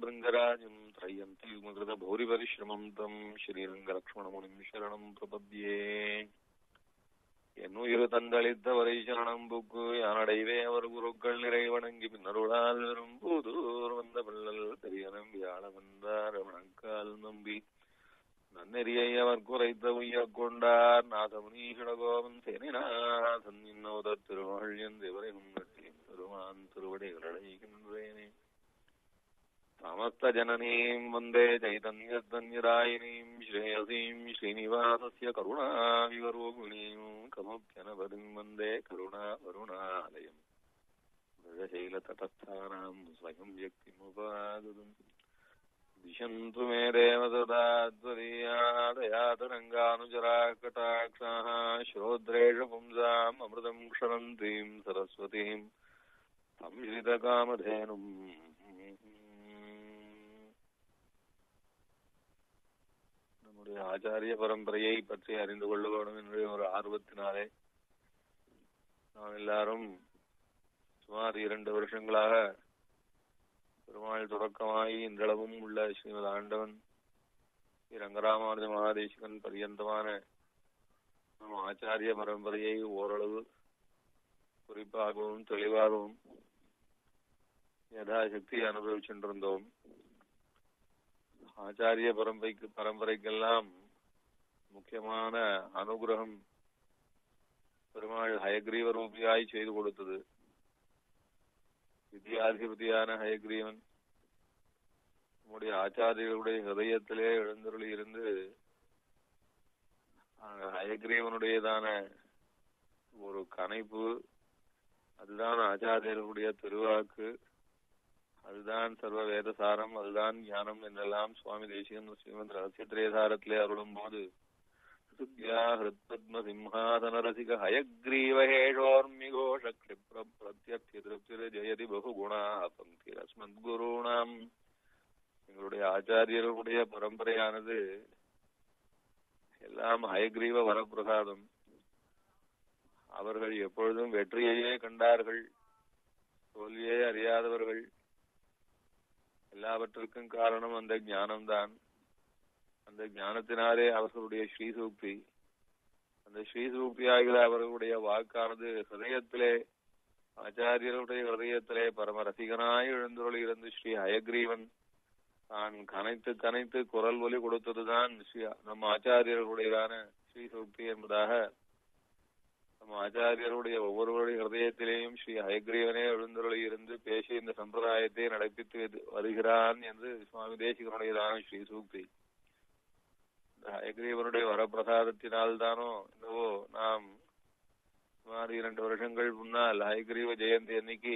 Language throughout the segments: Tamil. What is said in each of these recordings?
भृङ्गराजम् त्रयन्तीमकृत भौरिपरिश्रमम् तम् श्रीरङ्गलक्ष्मणमुनिम् शरणम् प्रपद्ये என்னுயிர் தந்தளித்தவரை சரணம் புக்கு யானடைவே அவர் குருக்கள் நிறை வணங்கி பின்னருளால் வெறும் புதூர் வந்த பிள்ளல் பெரிய நம்பியாள வந்தார் வணக்கால் நம்பி நன்னெறியை அவர் குறைத்த உய்ய கொண்டார் நாதமுனீஷடகோபன் சேனிநாதன் இன்னோத திருவாழ்யன் தேவரை முன்னட்டி பெருமான் திருவடிகளடைகின்றேனே समस्तजननीम् वन्दे चैतन्यतन्यदायिनीम् श्रेयसीम् श्रीनिवासस्य करुणाविवरोगिणीम् कमुप्यनपदिम् वन्दे करुणावरुणालयम् मृगशैलतटस्थानाम् स्वयं व्यक्तिमुपागतम् दिशन्तु मे देव सदा त्वदीयादयातरङ्गानुचराः कटाक्षाः श्रोद्रेष पुंसाम् अमृतम् क्षरन्तीम् सरस्वतीम् संश्रितकामधेनुम् நம்முடைய ஆச்சாரிய பரம்பரையை பற்றி அறிந்து கொள்ள வேண்டும் என்ற ஒரு ஆர்வத்தினாலே நாம் எல்லாரும் சுமார் இரண்டு வருஷங்களாக பெருமாள் தொடக்கமாகி இன்றளவும் உள்ள ஸ்ரீமத் ஆண்டவன் ஸ்ரீ ரங்கராமானுஜ மகாதேசிகன் பரியந்தமான நம் ஆச்சாரிய பரம்பரையை ஓரளவு குறிப்பாகவும் தெளிவாகவும் யதாசக்தி அனுபவிச்சுருந்தோம் ஆச்சாரிய பரம்பரைக்கு பரம்பரைக்கெல்லாம் முக்கியமான அனுகிரகம் பெருமாள் ஹயக்ரீவ ரூபியாய் செய்து கொடுத்தது வித்யாதிபதியான ஹயக்ரீவன் நம்முடைய ஆச்சாரியர்களுடைய ஹிருதயத்திலே எழுந்தருளி இருந்து ஹயக்ரீவனுடையதான ஒரு கனைப்பு அதுதான் ஆச்சாரியர்களுடைய திருவாக்கு அதுதான் சர்வ வேதசாரம் அதுதான் ஞானம் என்றெல்லாம் சுவாமி தேசிகன் ஸ்ரீமந்த் ரகசியத்திரேசாரத்திலே அருளும் போது ஹிருத்பத்ம சிம்ஹாசன ரசிக ஹயக்ரீவஹேஷோர்மிகோஷ க்ஷிப்ர பிரத்யர்த்தி திருப்திர ஜெயதி பகுகுணா பங்கி அஸ்மத் குருணாம் எங்களுடைய ஆச்சாரியர்களுடைய பரம்பரையானது எல்லாம் ஹயக்ரீவ வரப்பிரசாதம் அவர்கள் எப்பொழுதும் வெற்றியையே கண்டார்கள் தோல்வியே அறியாதவர்கள் எல்லாவற்றிற்கும் காரணம் அந்த ஞானம்தான் அந்த ஞானத்தினாலே அவர்களுடைய ஸ்ரீசூக்தி அந்த ஸ்ரீசூக்தியாகிற அவர்களுடைய வாக்கானது ஹிருதயத்திலே ஆச்சாரியருடைய ஹிருதயத்திலே பரம ரசிகனாய் எழுந்தொழி இருந்து ஸ்ரீ ஹயக்ரீவன் தான் கனைத்து கனைத்து குரல் ஒலி கொடுத்ததுதான் ஸ்ரீ நம்ம ஆச்சாரியர்களுடையதான ஸ்ரீசூக்தி என்பதாக நம்ம ஆச்சாரியருடைய ஒவ்வொருவருடைய ஹிருதயத்திலேயும் ஸ்ரீ ஹயக்ரீவனே எழுந்தருளி இருந்து பேசி இந்த சம்பிரதாயத்தை நடப்பித்து வருகிறான் என்று சுவாமி தேசிகனுடையதான ஸ்ரீ சூக்தி இந்த ஹயக்ரீவனுடைய வரப்பிரசாதத்தினால் தானோ என்னவோ நாம் சுமார் இரண்டு வருஷங்கள் முன்னால் ஹயக்ரீவ ஜெயந்தி அன்னைக்கு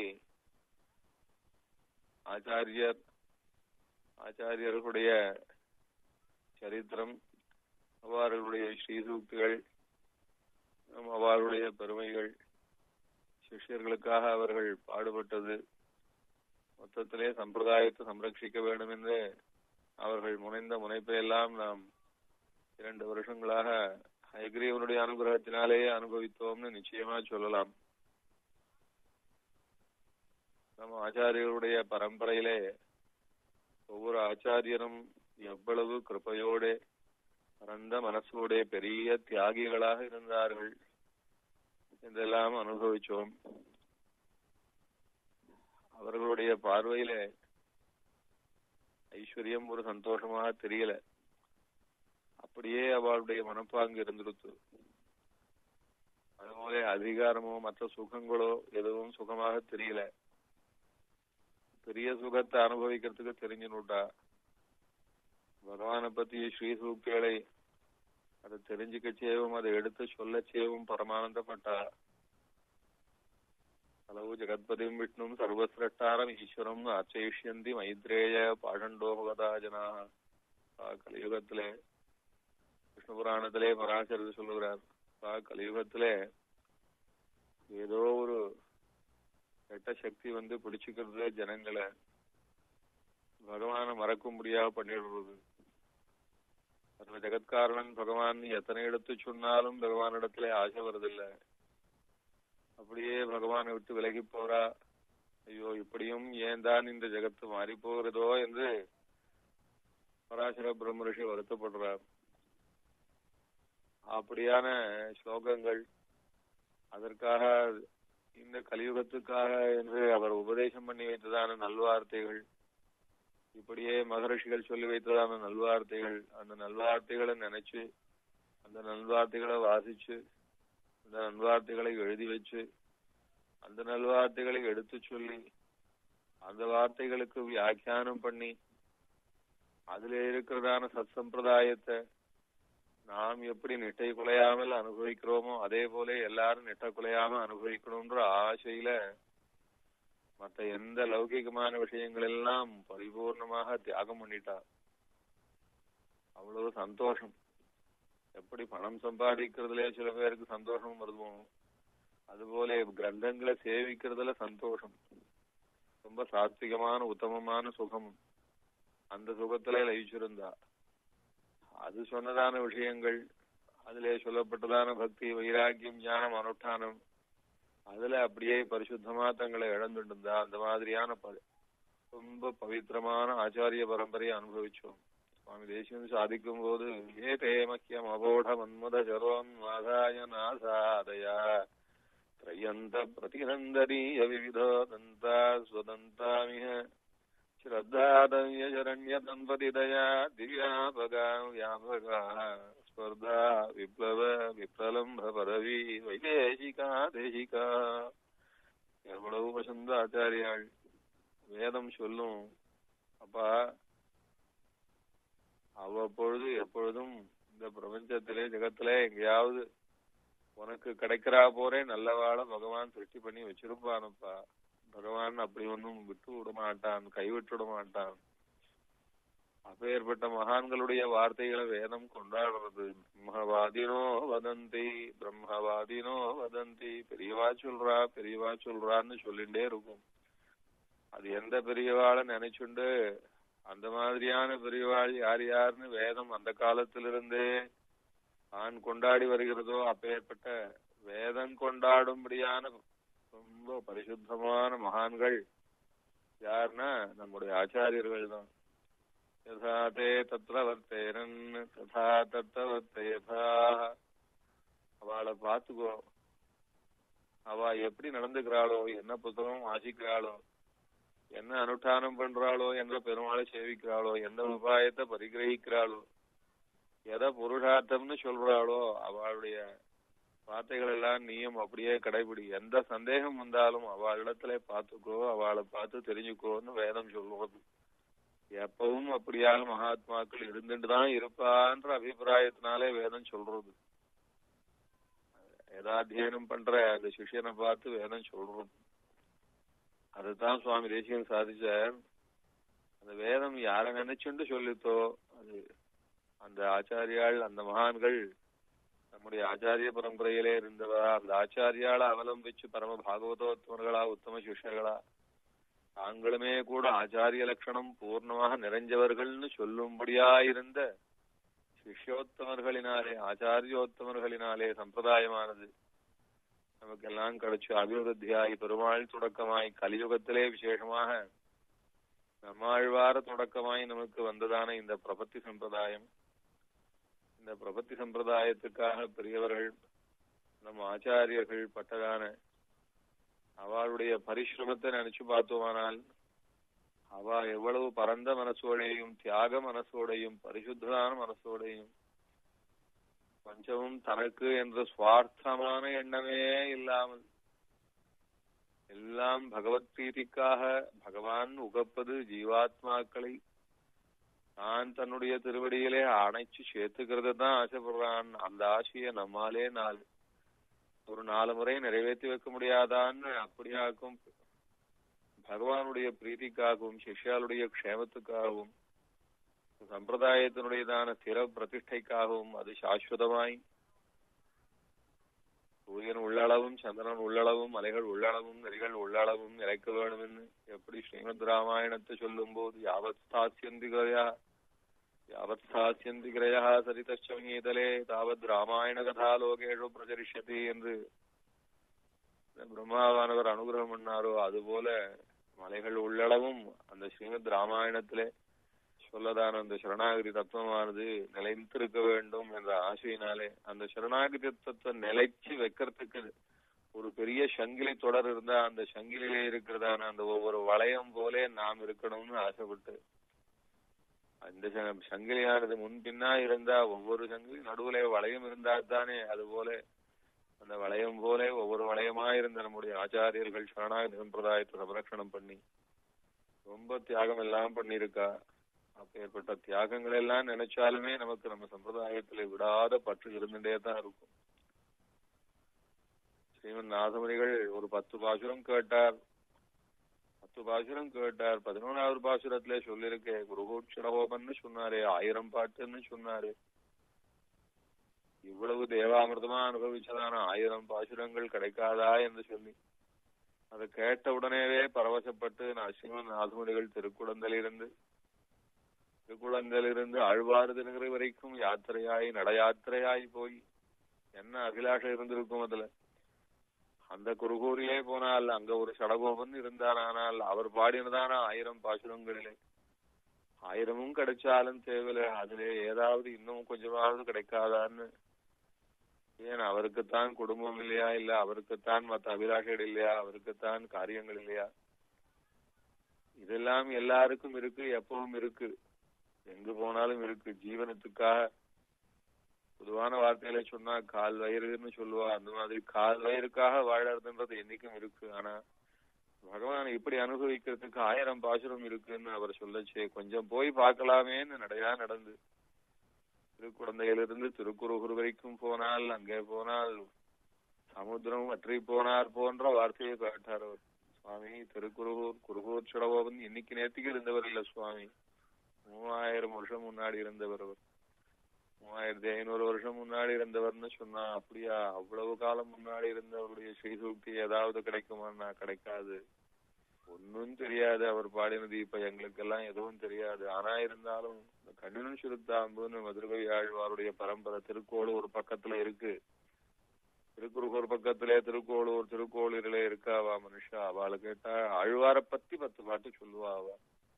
ஆச்சாரியர் ஆச்சாரியர்களுடைய சரித்திரம் அவர்களுடைய ஸ்ரீசூக்திகள் அவர்களுடைய பெருமைகள் சிஷ்யர்களுக்காக அவர்கள் பாடுபட்டது மொத்தத்திலே சம்பிரதாயத்தை சம்ரட்சிக்க வேண்டும் என்று அவர்கள் முனைந்த முனைப்பை எல்லாம் நாம் இரண்டு வருஷங்களாக ஹயக்ரீவனுடைய அனுகிரகத்தினாலேயே அனுபவித்தோம்னு நிச்சயமா சொல்லலாம் நம்ம ஆச்சாரியர்களுடைய பரம்பரையிலே ஒவ்வொரு ஆச்சாரியரும் எவ்வளவு கிருப்பையோட பரந்த மனசோட பெரிய தியாகிகளாக இருந்தார்கள் என்றெல்லாம் அனுபவிச்சோம் அவர்களுடைய பார்வையில ஐஸ்வர்யம் ஒரு சந்தோஷமாக தெரியல அப்படியே அவளுடைய மனப்பாங்கு இருந்துருத்து அதுபோல அதிகாரமோ மற்ற சுகங்களோ எதுவும் சுகமாக தெரியல பெரிய சுகத்தை அனுபவிக்கிறதுக்கு தெரிஞ்சுனுட்டா பகவானை பத்தி ஸ்ரீ சூக்திகளை அதை தெரிஞ்சுக்க செய்யவும் அதை எடுத்து சொல்ல செய்யவும் பரமானந்தப்பட்டா அளவு ஜெகத்பதிம் விஷ்ணும் சர்வசிரஷ்டாரம் ஈஸ்வரம் அர்ச்சயிஷ்யந்தி மைத்ரேய பாடண்டோபகதா ஜனா கலியுகத்திலே விஷ்ணு புராணத்திலே பராசரர் சொல்லுகிறார் கலியுகத்திலே ஏதோ ஒரு கெட்ட சக்தி வந்து பிடிச்சுக்கிறது ஜனங்களை பகவானை மறக்க முடியாம பண்ணிடுறது அந்த ஜெகத்காரணன் பகவான் எத்தனை எடுத்து சொன்னாலும் பகவானிடத்திலே ஆசை வருதில்லை அப்படியே பகவானை விட்டு விலகி போறா ஐயோ இப்படியும் ஏன் தான் இந்த ஜெகத்து மாறி போகிறதோ என்று பராசர பிரம்மரிஷி வருத்தப்படுறார் அப்படியான ஸ்லோகங்கள் அதற்காக இந்த கலியுகத்துக்காக என்று அவர் உபதேசம் பண்ணி வைத்ததான நல்வார்த்தைகள் இப்படியே மகரிஷிகள் சொல்லி வைத்ததான நல்வார்த்தைகள் அந்த நல்வார்த்தைகளை நினைச்சு அந்த நல்வார்த்தைகளை வாசிச்சு அந்த நல்வார்த்தைகளை எழுதி வச்சு அந்த நல்வார்த்தைகளை எடுத்து சொல்லி அந்த வார்த்தைகளுக்கு வியாக்கியானம் பண்ணி அதுல இருக்கிறதான சத் சம்பிரதாயத்தை நாம் எப்படி நெட்டை குலையாமல் அனுபவிக்கிறோமோ அதே போல எல்லாரும் நெட்டை குலையாம அனுபவிக்கணும்ன்ற ஆசையில மத்த எந்த லௌகிகமான விஷயங்கள் எல்லாம் பரிபூர்ணமாக தியாகம் பண்ணிட்டா அவ்வளவு சந்தோஷம் எப்படி பணம் சம்பாதிக்கிறதுல சில பேருக்கு சந்தோஷம் வருமோ அதுபோல கிரந்தங்களை சேவிக்கிறதுல சந்தோஷம் ரொம்ப சாத்விகமான உத்தமமான சுகம் அந்த சுகத்திலே லயிச்சிருந்தா அது சொன்னதான விஷயங்கள் அதிலே சொல்லப்பட்டதான பக்தி வைராக்கியம் ஞானம் அனுஷ்டானம் அதுல அப்படியே பரிசுத்தமா தங்களை இழந்துட்டு இருந்தா அந்த மாதிரியான ப- ரொம்ப பவித்திரமான ஆச்சாரிய பரம்பரையை அனுபவிச்சோம் சுவாமி தேசியம் சாதிக்கும் போது ஏ தேமக்கியம் அபோட மன்மத சரோன்மாதாய நாசாதயா त्रयन्त प्रतिनन्दनीय विविधो दन्ता स्वदन्तामिह श्रद्धादव्यशरण्यतन्पतिदया दिव्यापगा व्यापका स्पर्धा विप्लव विप्रलम्भ पदवी வைதேசிகா தேசிகா எவ்வளவு வசந்த ஆச்சாரியாள் வேதம் சொல்லும் அப்பா அவ்வப்பொழுது எப்பொழுதும் இந்த பிரபஞ்சத்திலே ஜெகத்திலே எங்கேயாவது உனக்கு கிடைக்கிறா போரே நல்லவாழ பகவான் சிருஷ்டி பண்ணி வச்சிருப்பானப்பா பகவான் அப்படி ஒன்னும் விட்டு விட மாட்டான் கைவிட்டு விட மாட்டான் அப்பேற்பட்ட மகான்களுடைய வார்த்தைகளை வேதம் கொண்டாடுறது பிரம்மவாதினோ வதந்தி பிரம்மவாதினோ வதந்தி பெரியவா சொல்றா பெரியவா சொல்றான்னு சொல்லிண்டே இருக்கும் அது எந்த பெரியவாளை நினைச்சுண்டு அந்த மாதிரியான பெரியவாள் யார் யாருன்னு வேதம் அந்த காலத்திலிருந்தே ஆண் கொண்டாடி வருகிறதோ அப்பேற்பட்ட வேதம் கொண்டாடும்படியான ரொம்ப பரிசுத்தமான மகான்கள் யாருன்னா நம்முடைய ஆச்சாரியர்கள் தான் யதா தே தத்ர வர்த்தேரன் ததா தத்த வர்த்தயதா அவளை பார்த்துக்கோ அவ எப்படி நடந்துக்கிறாளோ என்ன புத்தகம் வாசிக்கிறாளோ என்ன அனுஷ்டானம் பண்றாளோ என்ற பெருமாளை சேவிக்கிறாளோ எந்த உபாயத்தை பரிகிரகிக்கிறாளோ எதை புருஷார்த்தம்னு சொல்றாளோ அவளுடைய வார்த்தைகள் எல்லாம் நீயும் அப்படியே கடைபிடி எந்த சந்தேகம் வந்தாலும் அவளிடத்துல பார்த்துக்கோ அவளை பார்த்து தெரிஞ்சுக்கோன்னு வேதம் சொல்லுவது எப்பவும் அப்படியாக மகாத்மாக்கள் இருந்துட்டு தான் இருப்பான்ற அபிப்பிராயத்தினாலே வேதம் சொல்றது ஏதாத்தியனம் பண்ற அந்த சிஷ்யனை பார்த்து வேதம் சொல்றது அதுதான் சுவாமி தேசிகன் சாதிச்சார் அந்த வேதம் யார நினைச்சுண்டு சொல்லித்தோ அது அந்த ஆச்சாரியாள் அந்த மகான்கள் நம்முடைய ஆச்சாரிய பரம்பரையிலே இருந்தவா அந்த ஆச்சாரியாளை அவலம்பிச்சு பரம பாகவதோத்தமர்களா உத்தம சிஷ்யர்களா தாங்களுமே கூட ஆச்சாரிய லட்சணம் பூர்ணமாக நிறைஞ்சவர்கள்னு சொல்லும்படியா இருந்த சிஷ்யோத்தமர்களினாலே ஆச்சாரியோத்தமர்களினாலே சம்பிரதாயமானது நமக்கெல்லாம் கிடைச்சு அபிவிருத்தியாய் பெருமாள் தொடக்கமாய் கலியுகத்திலே விசேஷமாக நம்மாழ்வார தொடக்கமாய் நமக்கு வந்ததான இந்த பிரபத்தி சம்பிரதாயம் இந்த பிரபத்தி சம்பிரதாயத்துக்காக பெரியவர்கள் நம் ஆச்சாரியர்கள் பட்டதான அவளுடைய பரிசிரமத்தை நினைச்சு பார்த்தோமானால் அவ எவ்வளவு பரந்த மனசோடையும் தியாக மனசோடையும் பரிசுத்தமான மனசோடையும் கொஞ்சமும் தனக்கு என்ற சுவார்த்தமான எண்ணமே இல்லாமல் எல்லாம் பகவத் பிரீதிக்காக பகவான் உகப்பது ஜீவாத்மாக்களை நான் தன்னுடைய திருவடியிலே அணைச்சு சேர்த்துக்கிறது தான் ஆசைப்படுறான் அந்த ஆசையை நம்மாலே நாலு ஒரு நாலு முறை நிறைவேற்றி வைக்க முடியாதான்னு அப்படியாக்கும் பகவானுடைய பிரீத்திக்காகவும் சிஷ்யாளுடைய க்ஷேமத்துக்காகவும் சம்பிரதாயத்தினுடையதான ஸ்திர பிரதிஷ்டைக்காகவும் அது சாஸ்வதமாய் சூரியன் உள்ளளவும் சந்திரன் உள்ளளவும் மலைகள் உள்ளளவும் நெறிகள் உள்ளளவும் இறைக்க வேண்டும் என்று எப்படி ஸ்ரீமத் ராமாயணத்தை சொல்லும் போது யாவத் ஸ்தாசியந்தி கிரயா யாவத் ஸ்தாசியந்தி கிரயா சரிதச்சமீதலே தாவத் ராமாயண கதா லோகேஷு பிரச்சரிஷதி என்று பிரம்மாவானவர் அனுகிரகம் பண்ணாரோ அதுபோல மலைகள் உள்ளளவும் அந்த ஸ்ரீமத் ராமாயணத்திலே சொல்லதான அந்த சரணாகதி தத்துவமானது நிலைத்திருக்க வேண்டும் என்ற ஆசையினாலே அந்த சரணாகதி தத்துவத்தை நிலைச்சு வைக்கிறதுக்கு ஒரு பெரிய சங்கிலி தொடர் இருந்தா அந்த சங்கிலியிலே இருக்கிறதான அந்த ஒவ்வொரு வளையம் போலே நாம் இருக்கணும்னு ஆசைப்பட்டு அந்த ச- சங்கிலியானது முன்பின்னா இருந்தா ஒவ்வொரு சங்கிலி நடுவுல வளையம் இருந்தா தானே அது போல அந்த வளையம் போல ஒவ்வொரு வளையமா இருந்த நம்முடைய ஆச்சாரியர்கள் சரணாகதி சம்பிரதாயத்தை சம்ரட்சணம் பண்ணி ரொம்ப தியாகம் எல்லாம் பண்ணியிருக்கா அப்பேற்பட்ட தியாகங்கள் எல்லாம் நினைச்சாலுமே நமக்கு நம்ம சம்பிரதாயத்துல விடாத பற்று இருந்துட்டே தான் இருக்கும் ஸ்ரீமன் நாதமுனிகள் ஒரு பத்து பாசுரம் கேட்டார் பத்து பாசுரம் கேட்டார் பதினொன்றாவது பாசுரத்திலே சொல்லிருக்கே குருகோட்சரகோபன்னு சொன்னாரே ஆயிரம் பாட்டுன்னு சொன்னாரு இவ்வளவு தேவாமிர்தமா அனுபவிச்சதான ஆயிரம் பாசுரங்கள் கிடைக்காதா என்று சொல்லி அதை கேட்ட உடனேவே பரவசப்பட்டு நான் ஸ்ரீமன் நாதமுனிகள் திருக்குழந்தலிருந்து திருக்குழந்தலிருந்து ஆழ்வார் திருகிற வரைக்கும் யாத்திரையாய் நட யாத்திரையாய் போய் என்ன அபிலாஷம் இருந்திருக்கும் அதுல அந்த குருகூரிலே போனால் அங்க ஒரு சடகோபன் இருந்தாரானால் அவர் பாடினதான ஆயிரம் பாசுரங்களிலே ஆயிரமும் கிடைச்சாலும் தேவையில்லை அதுல ஏதாவது இன்னும் கொஞ்சமாவது கிடைக்காதான்னு ஏன் அவருக்குத்தான் குடும்பம் இல்லையா இல்ல அவருக்குத்தான் மத்த அபிலாஷைகள் இல்லையா அவருக்குத்தான் காரியங்கள் இல்லையா இதெல்லாம் எல்லாருக்கும் இருக்கு எப்பவும் இருக்கு எங்கு போனாலும் இருக்கு ஜீவனத்துக்காக பொதுவான வார்த்தையில சொன்னா கால் வயிறுன்னு சொல்லுவா அந்த மாதிரி கால் வயிறுக்காக வாழறதுன்றது என்னைக்கும் இருக்கு ஆனா பகவான் இப்படி அனுபவிக்கிறதுக்கு ஆயிரம் பாசுரம் இருக்குன்னு அவர் சொல்லச்சே கொஞ்சம் போய் பார்க்கலாமேன்னு நடையா நடந்து திருக்குழந்தையிலிருந்து திருக்குறுகுரு வரைக்கும் போனால் அங்கே போனால் சமுத்திரம் வற்றி போனார் போன்ற வார்த்தையை காட்டார் அவர் சுவாமி திருக்குறுகூர் குருகூர் சுடவோபன் இன்னைக்கு நேற்றுக்கு இருந்தவர் இல்ல சுவாமி மூவாயிரம் வருஷம் முன்னாடி இருந்தவர் அவர் மூவாயிரத்தி ஐநூறு வருஷம் முன்னாடி இருந்தவர்னு சொன்னா அப்படியா அவ்வளவு காலம் முன்னாடி இருந்தவருடைய ஸ்ரீசூக்தி ஏதாவது கிடைக்குமான்னா கிடைக்காது ஒன்னும் தெரியாது அவர் பாடினது இப்ப எங்களுக்கெல்லாம் எதுவும் தெரியாது ஆனா இருந்தாலும் இந்த கண்ணினும் சுருத்தாம்புன்னு மதுரகவி ஆழ்வாருடைய பரம்பரை திருக்கோளூர் பக்கத்துல இருக்கு திருக்குறுகூர் பக்கத்திலே திருக்கோளூர் திருக்கோளூரிலே இருக்காவா மனுஷா அவளை கேட்டா ஆழ்வாரை பத்தி பத்து பாட்டு சொல்லுவா அவ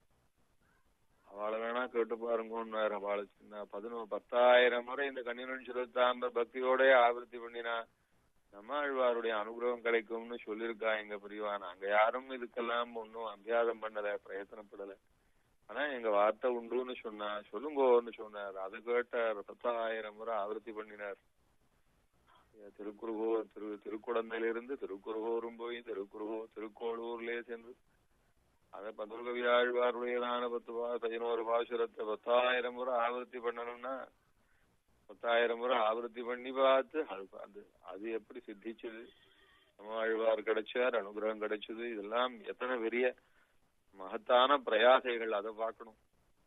அவளை வேணா கேட்டு பாருங்கன்னாரு அவளை சின்ன பதினோ பத்தாயிரம் முறை இந்த கண்ணினும் சுருத்தாம்ப பக்தியோட ஆவர்த்தி பண்ணினா நம்ம ஆழ்வாருடைய அனுகிரகம் கிடைக்கும்னு சொல்லியிருக்கா எங்க பிரிவா நாங்க யாரும் இதுக்கெல்லாம் ஒன்னும் அபியாசம் பண்ணல பிரயத்தனப்படல ஆனா எங்க வார்த்தை உண்டுன்னு சொன்னா சொல்லுங்கோன்னு சொன்னார் அதை கேட்டார் பத்தாயிரம் முறை ஆவர்த்தி பண்ணினார் திருக்குறுகூர் திரு திருக்குடந்தையிலிருந்து திருக்குறுகூரும் போய் திருக்குறுகூர் திருக்கோளூர்லயே சென்று அதை பதுர்கவி ஆழ்வாருடையதான பத்து பா பதினோரு பாசுரத்தை பத்தாயிரம் முறை ஆவர்த்தி பண்ணணும்னா பத்தாயிரம் முறை ஆவர்த்தி பண்ணி பார்த்து அது அது அது எப்படி சித்திச்சது நம்ம ஆழ்வார் கிடைச்சார் அனுகிரகம் கிடைச்சது இதெல்லாம் எத்தனை பெரிய மகத்தான பிரயாசைகள் அதை பார்க்கணும்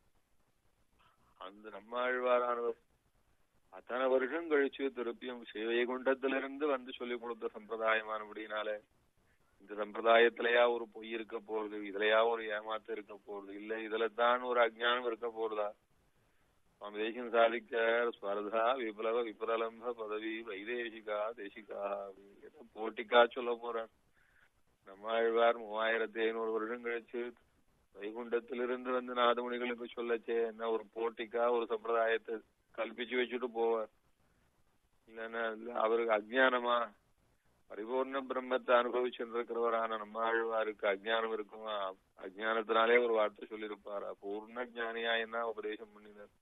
அந்த நம்ம ஆழ்வாரானவர் அத்தனை வருஷம் கழிச்சு திருப்பியும் சிவகுண்டத்திலிருந்து வந்து சொல்லிக் கொடுத்த சம்பிரதாயமானபடினாலே இந்த சம்பிரதாயத்திலயா ஒரு பொய் இருக்க போறது இதுலயா ஒரு ஏமாத்து இருக்க போறது இல்ல இதுல தான் ஒரு அஜ்ஞானம் இருக்க போறதா சுவாமி தேசியம் சாதிக்க ஸ்பர்தா விப்ளவ விப்ரலம்ப பதவி வைதேசிகா தேசிகா அப்படின்னு போட்டிக்கா சொல்ல போறான் நம்மாழ்வார் மூவாயிரத்தி ஐநூறு வருஷம் கழிச்சு வைகுண்டத்திலிருந்து வந்து நாதமுனிகளுக்கு சொல்லச்சே என்ன ஒரு போட்டிக்கா ஒரு சம்பிரதாயத்தை கல்பிச்சு வச்சுட்டு போவார் இல்லன்னா இல்ல அவருக்கு அஜ்ஞானமா பரிபூர்ண பிரம்மத்தை அனுபவிச்சுருக்கிறவரான நம்ம ஆழ்வாருக்கு அஜ்ஞானம் இருக்குமா அஜ்ஞானத்தினாலே ஒரு வார்த்தை சொல்லியிருப்பாரா பூர்ண ஜானியா என்ன உபதேசம் பண்ணினார்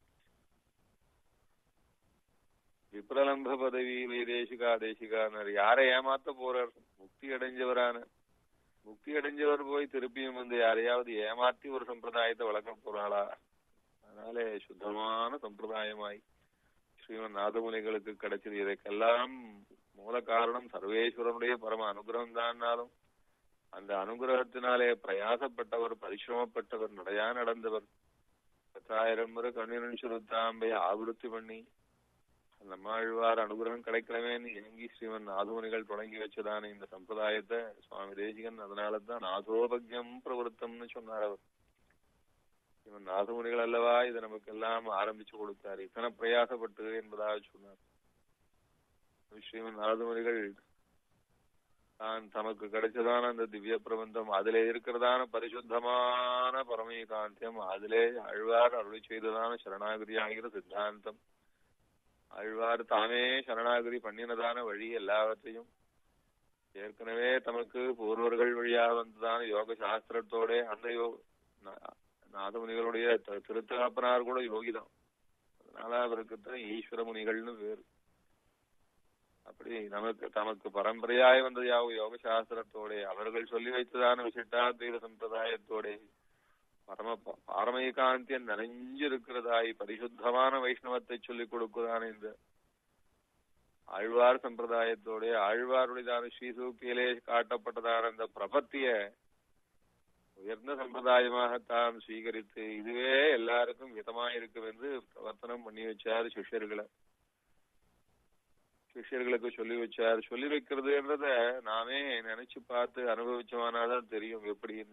விப்ரலம்ப பதவி வைதேசிகா தேசிகானர் யாரை ஏமாத்த போறார் முக்தி அடைஞ்சவரான முக்தி அடைஞ்சவர் போய் திருப்பியும் வந்து யாரையாவது ஏமாத்தி ஒரு சம்பிரதாயத்தை வளர்க்க போறாளா அதனாலே சுத்தமான சம்பிரதாயமாய் ஸ்ரீமன் நாதமுனிகளுக்கு கிடைச்சது இதற்கெல்லாம் மூல காரணம் சர்வேஸ்வரனுடைய பரம அனுகிரகம் தான்னாலும் அந்த அனுகிரகத்தினாலே பிரயாசப்பட்டவர் பரிசிரமப்பட்டவர் நடையா நடந்தவர் பத்தாயிரம் முறை கண்ணீரன் சுருத்தாம்பை ஆவருத்தி பண்ணி நம்மாழ்வார் அனுகிரகம் கிடைக்கலவேன்னு இயங்கி ஸ்ரீமன் நாதமுனிகள் தொடங்கி வச்சதான இந்த சம்பிரதாயத்தை சுவாமி தேசிகன் அதனாலதான் நாதோபக்யம் பிரவருத்தம்னு சொன்னார் அவர் இவன் நாதமுனிகள் அல்லவா இதை நமக்கு எல்லாம் ஆரம்பிச்சு கொடுத்தார் இத்தனை பிரயாசப்பட்டு என்பதாக சொன்னார் ஸ்ரீமன் நாதமுனிகள் தான் தமக்கு கிடைச்சதான அந்த திவ்ய பிரபந்தம் அதிலே இருக்கிறதான பரிசுத்தமான பரமேகாந்தியம் அதிலே அழ்வார் அருளி செய்ததான சரணாகதி ஆகிற சித்தாந்தம் அழ்வார் தாமே சரணாகதி பண்ணினதான வழி எல்லாவற்றையும் ஏற்கனவே தமக்கு பூர்வர்கள் வழியா வந்ததான யோக சாஸ்திரத்தோட அந்த யோ நா- நாதமுனிகளுடைய த- திருத்தகப்பனார் கூட யோகிதான் அதனால அவருக்கு தான் ஈஸ்வர முனிகள்னு பேரு அப்படி நமக்கு தமக்கு பரம்பரையாய் வந்த யாவு யோக சாஸ்திரத்தோட அவர்கள் சொல்லி வைத்ததான விசிட்டாத்வீத சம்பிரதாயத்தோட பரம ப- பாரமேகாந்தியம் நிறைஞ்சிருக்கிறதாய் பரிசுத்தமான வைஷ்ணவத்தை சொல்லிக் கொடுக்குறான் இந்த ஆழ்வார் சம்பிரதாயத்தோட ஆழ்வாருடையதான ஸ்ரீசூக்தியிலே காட்டப்பட்டதான அந்த பிரபத்திய உயர்ந்த சம்பிரதாயமாகத்தான் ஸ்வீகரித்து இதுவே எல்லாருக்கும் ஹிதமாக இருக்கும் என்று பிரவர்த்தனம் பண்ணி வச்சார் சிஷ்யர்களை சிஷ்யர்களுக்கு சொல்லி வச்சார் சொல்லி வைக்கிறதுன்றத நாமே நினைச்சு பார்த்து அனுபவிச்சோமானாதான் தெரியும் எப்படின்னு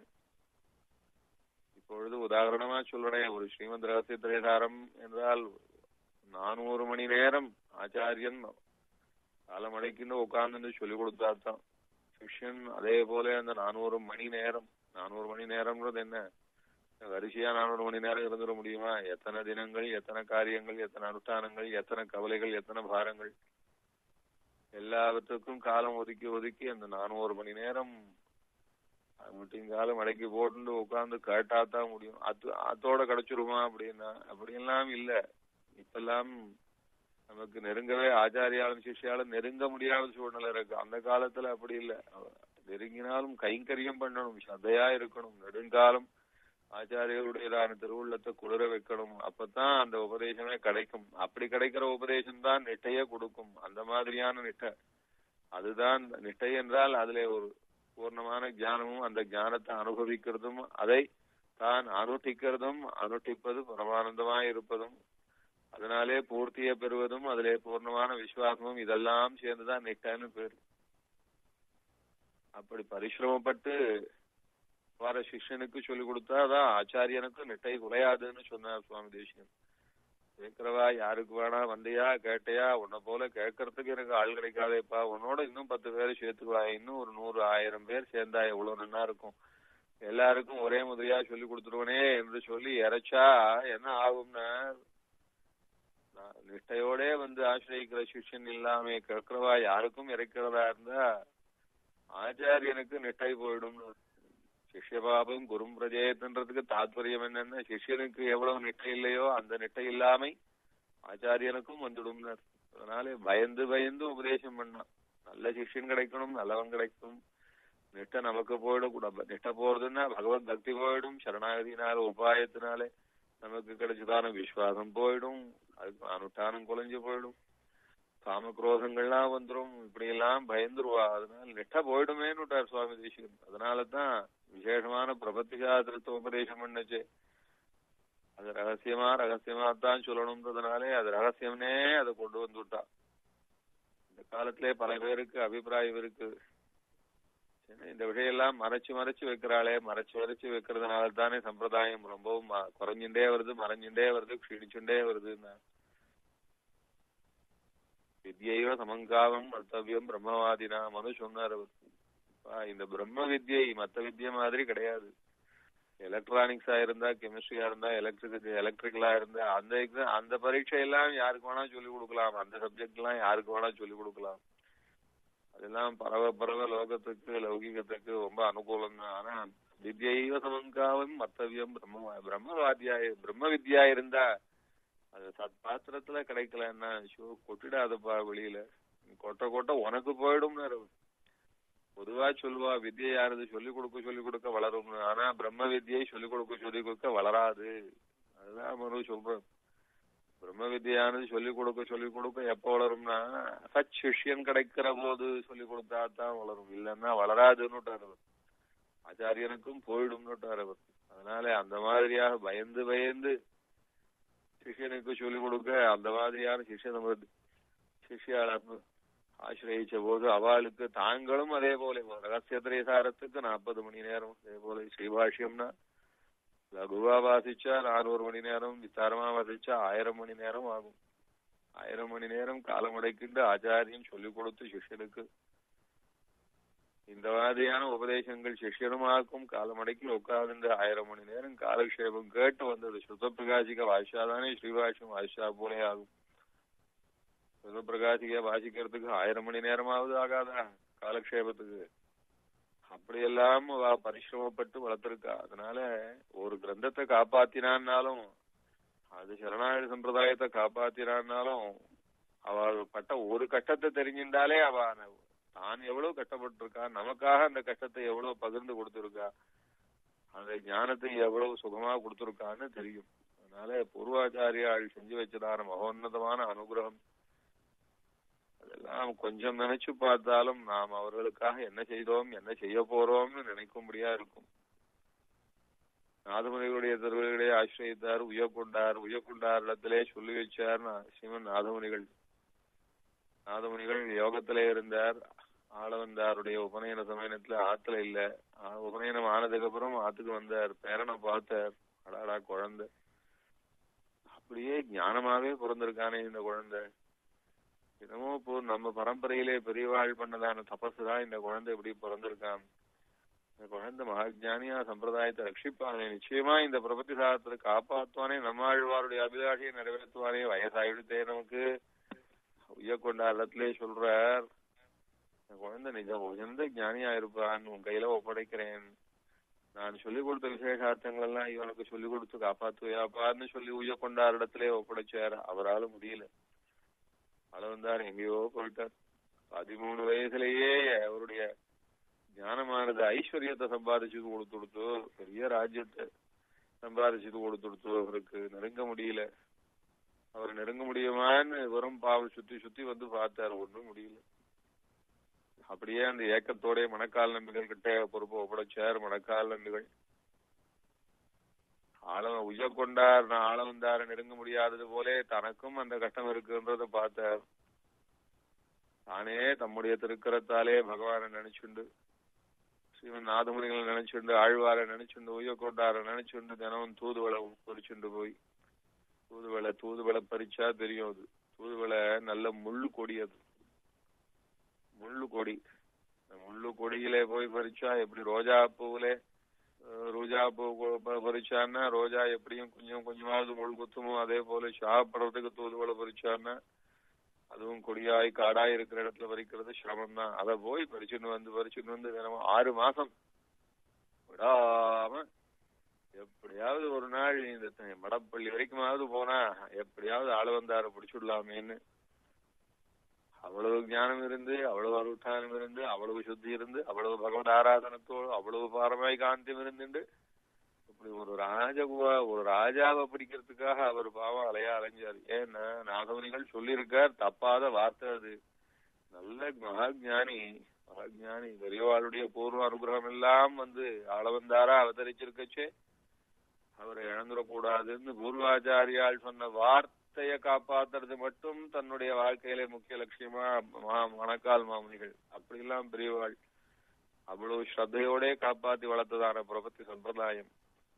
இப்பொழுது உதாரணமா சொல்றேன் ஒரு ஸ்ரீமத் ரகசிய திரைசாரம் என்றால் நானூறு மணி நேரம் ஆச்சாரியன் காலமடைக்குன்னு உட்கார்ந்து சொல்லி கொடுத்தாதான் சிஷ்யன் அதே போல அந்த நானூறு மணி நேரம் நானூறு மணி நேரம்ன்றது என்ன வரிசையா நானூறு மணி நேரம் இருந்துட முடியுமா எத்தனை தினங்கள் எத்தனை காரியங்கள் எத்தனை அனுஷ்டானங்கள் எத்தனை கவலைகள் எத்தனை பாரங்கள் எல்லாவற்றுக்கும் காலம் ஒதுக்கி ஒதுக்கி அந்த நானூறு மணி நேரம் மீட்டிங் காலம் அடக்கி போட்டு உட்கார்ந்து கேட்டாதான் முடியும் அது அதோட கிடைச்சிருமா அப்படின்னா அப்படியெல்லாம் இல்ல இப்பெல்லாம் நமக்கு நெருங்கவே ஆச்சாரியாலும் சிஷ்யாலும் நெருங்க முடியாத சூழ்நிலை இருக்கு அந்த காலத்துல அப்படி இல்ல நெருங்கினாலும் கைங்கரியம் பண்ணணும் சதையா இருக்கணும் நெடுங்காலம் ஆச்சாரியருடையதான திருவுள்ளத்தை குளிர வைக்கணும் அப்பதான் அந்த உபதேசமே கிடைக்கும் அப்படி கிடைக்கிற உபதேசம் தான் நிட்டைய கொடுக்கும் அந்த மாதிரியான நிட்டை அதுதான் நிட்டை என்றால் அதுல ஒரு பூர்ணமான ஞானமும் அந்த ஞானத்தை அனுபவிக்கிறதும் அதை தான் அனுஷ்டிக்கிறதும் அனுஷ்டிப்பது பரமானந்தமாய் இருப்பதும் அதனாலே பூர்த்தியை பெறுவதும் அதிலே பூர்ணமான விசுவாசமும் இதெல்லாம் சேர்ந்துதான் நிட்டைன்னு பேரு அப்படி பரிசிரமப்பட்டு வர சிஷ்யனுக்கு சொல்லி கொடுத்தா அதான் ஆச்சாரியனுக்கு நிட்டை குறையாதுன்னு சொன்னார் சுவாமி தேசியன் கேட்கிறவா யாருக்கு வேணா வந்தியா கேட்டையா உன்னை போல கேட்கறதுக்கு எனக்கு ஆள் கிடைக்காதேப்பா உன்னோட இன்னும் பத்து பேர் சேர்த்துக்குவா இன்னும் ஒரு நூறு ஆயிரம் பேர் சேர்ந்தா எவ்வளவு நல்லா இருக்கும் எல்லாருக்கும் ஒரே மாதிரியா சொல்லி கொடுத்துருவனே என்று சொல்லி இறைச்சா என்ன ஆகும்னா நான் நிஷ்டையோட வந்து ஆசிரியக்கிற சிஷ்யன் இல்லாம கேட்கிறவா யாருக்கும் இறைக்கிறதா இருந்தா ஆச்சாரியனுக்கு நிட்டை போயிடும் சிஷ்யபாபம் குரும் பிரஜேயத்துன்றதுக்கு தாத்பரியம் என்னன்னா சிஷ்யனுக்கு எவ்வளவு நிட்டை இல்லையோ அந்த நிட்டை இல்லாமை ஆச்சாரியனுக்கும் வந்துடும் அதனால பயந்து பயந்து உபதேசம் பண்ணான் நல்ல சிஷ்யன் கிடைக்கணும் நல்லவன் கிடைக்கும் நிட்ட நமக்கு போயிடக்கூடாது நிட்ட போறதுன்னா பகவத் பக்தி போயிடும் சரணாகதினால உபாயத்தினாலே நமக்கு கிடைச்சதான விசுவாசம் போயிடும் அதுக்கு அனுஷ்டானம் குலைஞ்சு போயிடும் காமக்ரோதங்கள்லாம் வந்துரும் இப்படி எல்லாம் பயந்துருவா அதனால நெட்ட போயிடுமேன்னு சுவாமி தேசிகன் அதனாலதான் விசேஷமான பிரபத்தி சாஸ்திரத்தை உபதேசம் பண்ணுச்சு அது ரகசியமா ரகசியமா தான் சொல்லணும்ன்றதுனாலே அது ரகசியம்னே அதை கொண்டு வந்து விட்டா இந்த காலத்திலே பல பேருக்கு அபிப்பிராயம் இருக்கு இந்த விஷயம் எல்லாம் மறைச்சு மறைச்சு வைக்கிறாளே மறைச்சு மறைச்சு வைக்கிறதுனால தானே சம்பிரதாயம் ரொம்பவும் குறைஞ்சுட்டே வருது மறைஞ்சுட்டே வருது க்ஷீணிச்சுட்டே வருதுன்னா வித்யைவ சமங்காவம் கர்த்தவியம் பிரம்மவாதினா மனு சொன்னார் இந்த பிரம்ம வித்யை மத்த வித்யை மாதிரி கிடையாது எலக்ட்ரானிக்ஸா இருந்தா கெமிஸ்ட்ரியா இருந்தா எலக்ட்ரிக் எலக்ட்ரிக்கலா இருந்தா அந்த எக்ஸாம் அந்த பரீட்சை எல்லாம் யாருக்கு வேணா சொல்லி கொடுக்கலாம் அந்த சப்ஜெக்ட் எல்லாம் யாருக்கு வேணா சொல்லி கொடுக்கலாம் அதெல்லாம் பரவ பரவ லோகத்துக்கு லௌகிகத்துக்கு ரொம்ப அனுகூலம் தான் ஆனா வித்யைவ சமங்காவம் மத்தவியம் பிரம்ம பிரம்மவாதியா பிரம்ம வித்யா இருந்தா அது சத் பாத்திரத்துல கிடைக்கலன்னா ஷோ கொட்டிடாதப்பா வெளியில கொட்ட கொட்ட உனக்கு போயிடும்னு பொதுவா சொல்லுவா வித்யை யாரது சொல்லிக் கொடுக்க சொல்லிக் கொடுக்க வளரும்னு ஆனா பிரம்ம வித்யை சொல்லிக் கொடுக்க சொல்லிக் கொடுக்க வளராது அதுதான் மனு சொல்றேன் பிரம்ம வித்யானது சொல்லிக் கொடுக்க சொல்லிக் கொடுக்க எப்ப வளரும்னா சச் சிஷ்யன் கிடைக்கிற போது சொல்லிக் கொடுத்தா தான் வளரும் இல்லைன்னா வளராதுன்னு ஆச்சாரியனுக்கும் போயிடும்னு அவர் அதனால அந்த மாதிரியாக பயந்து பயந்து சிஷியனுக்கு சொல்லிக் கொடுக்க அந்த மாதிரியான சிஷியன் சிஷியாள ஆசிரியச்ச போது அவளுக்கு தாங்களும் அதே போல ரகசிய திரைசாரத்துக்கு நாற்பது மணி நேரம் அதே போல ஸ்ரீபாஷ்யம்னா லகுவா வாசிச்சா நானூறு மணி நேரம் விசாரமா வாசிச்சா ஆயிரம் மணி நேரம் ஆகும் ஆயிரம் மணி நேரம் காலம் அடைக்கிண்டு ஆச்சாரியம் சொல்லிக் கொடுத்து சிஷ்யனுக்கு இந்த மாதிரியான உபதேசங்கள் சிஷ்யனுமாக்கும் காலமடைக்கு உட்கார்ந்து ஆயிரம் மணி நேரம் காலக்ஷேபம் கேட்டு வந்தது சுத்த பிரகாசிக்க வாஷாதானே ஸ்ரீவாஷம் வாஷா போலே ஆகும் சுத்த பிரகாசிக்க வாசிக்கிறதுக்கு ஆயிரம் மணி நேரமாவது ஆகாதா காலக்ஷேபத்துக்கு அப்படியெல்லாம் அவ பரிசிரமப்பட்டு வளர்த்திருக்கா அதனால ஒரு கிரந்தத்தை காப்பாத்தினான்னாலும் அது சரணாகி சம்பிரதாயத்தை காப்பாத்தினான்னாலும் அவள் பட்ட ஒரு கஷ்டத்தை தெரிஞ்சிருந்தாலே அவ தான் எவ்வளவு கஷ்டப்பட்டிருக்கா நமக்காக அந்த கஷ்டத்தை எவ்வளவு பகிர்ந்து கொடுத்திருக்கா அந்த ஞானத்தை எவ்வளவு சுகமா கொடுத்திருக்கான்னு தெரியும் அதனால பூர்வாச்சாரியாள் செஞ்சு வச்சதான மகோன்னதமான அனுகிரகம் அதெல்லாம் கொஞ்சம் நினைச்சு பார்த்தாலும் நாம் அவர்களுக்காக என்ன செய்தோம் என்ன செய்ய போறோம்னு நினைக்கும்படியா இருக்கும் நாதமுனிகளுடைய திருவள்ளுடைய ஆசிரியத்தார் உயக்கொண்டார் உயக்கொண்டார் இடத்திலே சொல்லி வச்சார் சிவன் நாதமுனிகள் நாதமுனிகள் யோகத்திலே இருந்தார் ஆளவந்தாருடைய உபநயன சமயத்துல ஆத்துல இல்ல உபநயனம் ஆனதுக்கு அப்புறம் ஆத்துக்கு வந்தார் பேரனை பார்த்தார் அடாடா குழந்தை அப்படியே ஞானமாவே பிறந்திருக்கானே இந்த குழந்தை தினமும் இப்போ நம்ம பரம்பரையிலே பெரியவாள் பண்ணதான தபசு தான் இந்த குழந்தை இப்படி பிறந்திருக்கான் இந்த குழந்தை மகாஜானியா சம்பிரதாயத்தை ரட்சிப்பானே நிச்சயமா இந்த பிரபத்தி சாதத்தை காப்பாத்துவானே நம்மாழ்வாருடைய அபிலாஷையை நிறைவேற்றுவானே வயசாயிடுத்தே நமக்கு உய்யக்கொண்டா இடத்திலே சொல்றார் இந்த குழந்தை நிஜம் உயர்ந்த ஞானியா இருப்பான் உன் கையில ஒப்படைக்கிறேன் நான் சொல்லிக் கொடுத்த விசேஷார்த்தங்கள் எல்லாம் இவனுக்கு சொல்லிக் கொடுத்து காப்பாத்துவையாப்பான்னு சொல்லி உய்யக்கொண்டார் இடத்திலே ஒப்படைச்சார் அவரால முடியல அளவந்தார் எங்கேயோ போயிட்டார் பதிமூணு வயசுலயே அவருடைய ஞானமானது ஐஸ்வர்யத்தை சம்பாதிச்சு கொடுத்து கொடுத்து பெரிய ராஜ்யத்தை சம்பாதிச்சு கொடுத்து கொடுத்து அவருக்கு நெருங்க முடியல அவர் நெருங்க முடியுமான்னு வெறும் பாவல் சுத்தி சுத்தி வந்து பார்த்தார் ஒண்ணும் முடியல அப்படியே அந்த ஏக்கத்தோட மணக்கால் நம்பிகள் கிட்ட பொறுப்பு ஒப்படைச்சார் மணக்கால் நம்பிகள் ஆழம் உய்ய கொண்டார் நான் ஆழம் வந்தார நெருங்க முடியாதது போலே தனக்கும் அந்த கஷ்டம் இருக்குன்றத பார்த்தார் தானே தம்முடைய திருக்கரத்தாலே பகவானை நினைச்சுண்டு சிவன் நாதமுனிகளை நினைச்சுண்டு ஆழ்வாரை நினைச்சுண்டு உய்ய கொண்டார நினைச்சுண்டு தினமும் தூதுவளை பறிச்சுண்டு போய் தூதுவளை தூதுவளை பறிச்சா தெரியும் அது தூதுவளை நல்ல முள்ளு கொடி அது முள்ளு கொடி முள்ளு கொடியிலே போய் பறிச்சா எப்படி ரோஜா பூவிலே ரோஜா பூ பறிச்சான்னா ரோஜா எப்படியும் கொஞ்சம் கொஞ்சமாவது முள் குத்துமோ அதே போல சாப்பிடறதுக்கு தூதுவளை பறிச்சான்னா அதுவும் கொடியாய் காடாய் இருக்கிற இடத்துல பறிக்கிறது சிரமம் தான் அதை போய் பறிச்சுன்னு வந்து பறிச்சுன்னு வந்து தினமும் ஆறு மாசம் விடாம எப்படியாவது ஒரு நாள் இந்த மடப்பள்ளி வரைக்குமாவது போனா எப்படியாவது ஆளு வந்தார பிடிச்சுடலாமேன்னு அவ்வளவு ஞானம் இருந்து அவ்வளவு அருட்டானம் இருந்து அவ்வளவு சுத்தி இருந்து அவ்வளவு பகவத் ஆராதனத்தோடு அவ்வளவு பாரமாய் காந்தியம் இருந்துட்டு இப்படி ஒரு ராஜகுவா ஒரு ராஜாவை பிடிக்கிறதுக்காக அவர் பாவம் அலையா அலைஞ்சார் ஏன்னா நாகவனிகள் சொல்லியிருக்கார் தப்பாத வார்த்தை அது நல்ல மகாஜானி மகாஜானி பெரியவாளுடைய பூர்வ அனுகிரகம் எல்லாம் வந்து ஆளவந்தாரா அவதரிச்சிருக்கச்சே அவரை இழந்துடக்கூடாதுன்னு பூர்வாச்சாரியால் சொன்ன வார்த்தைய காப்பாத்துறது மட்டும் தன்னுடைய வாழ்க்கையில முக்கிய லட்சியமா மணக்கால் மாமுனிகள் அப்படிலாம் பெரியவாள் அவ்வளவு ஸ்ரத்தையோட காப்பாத்தி வளர்த்ததான பிரபத்தி சம்பிரதாயம்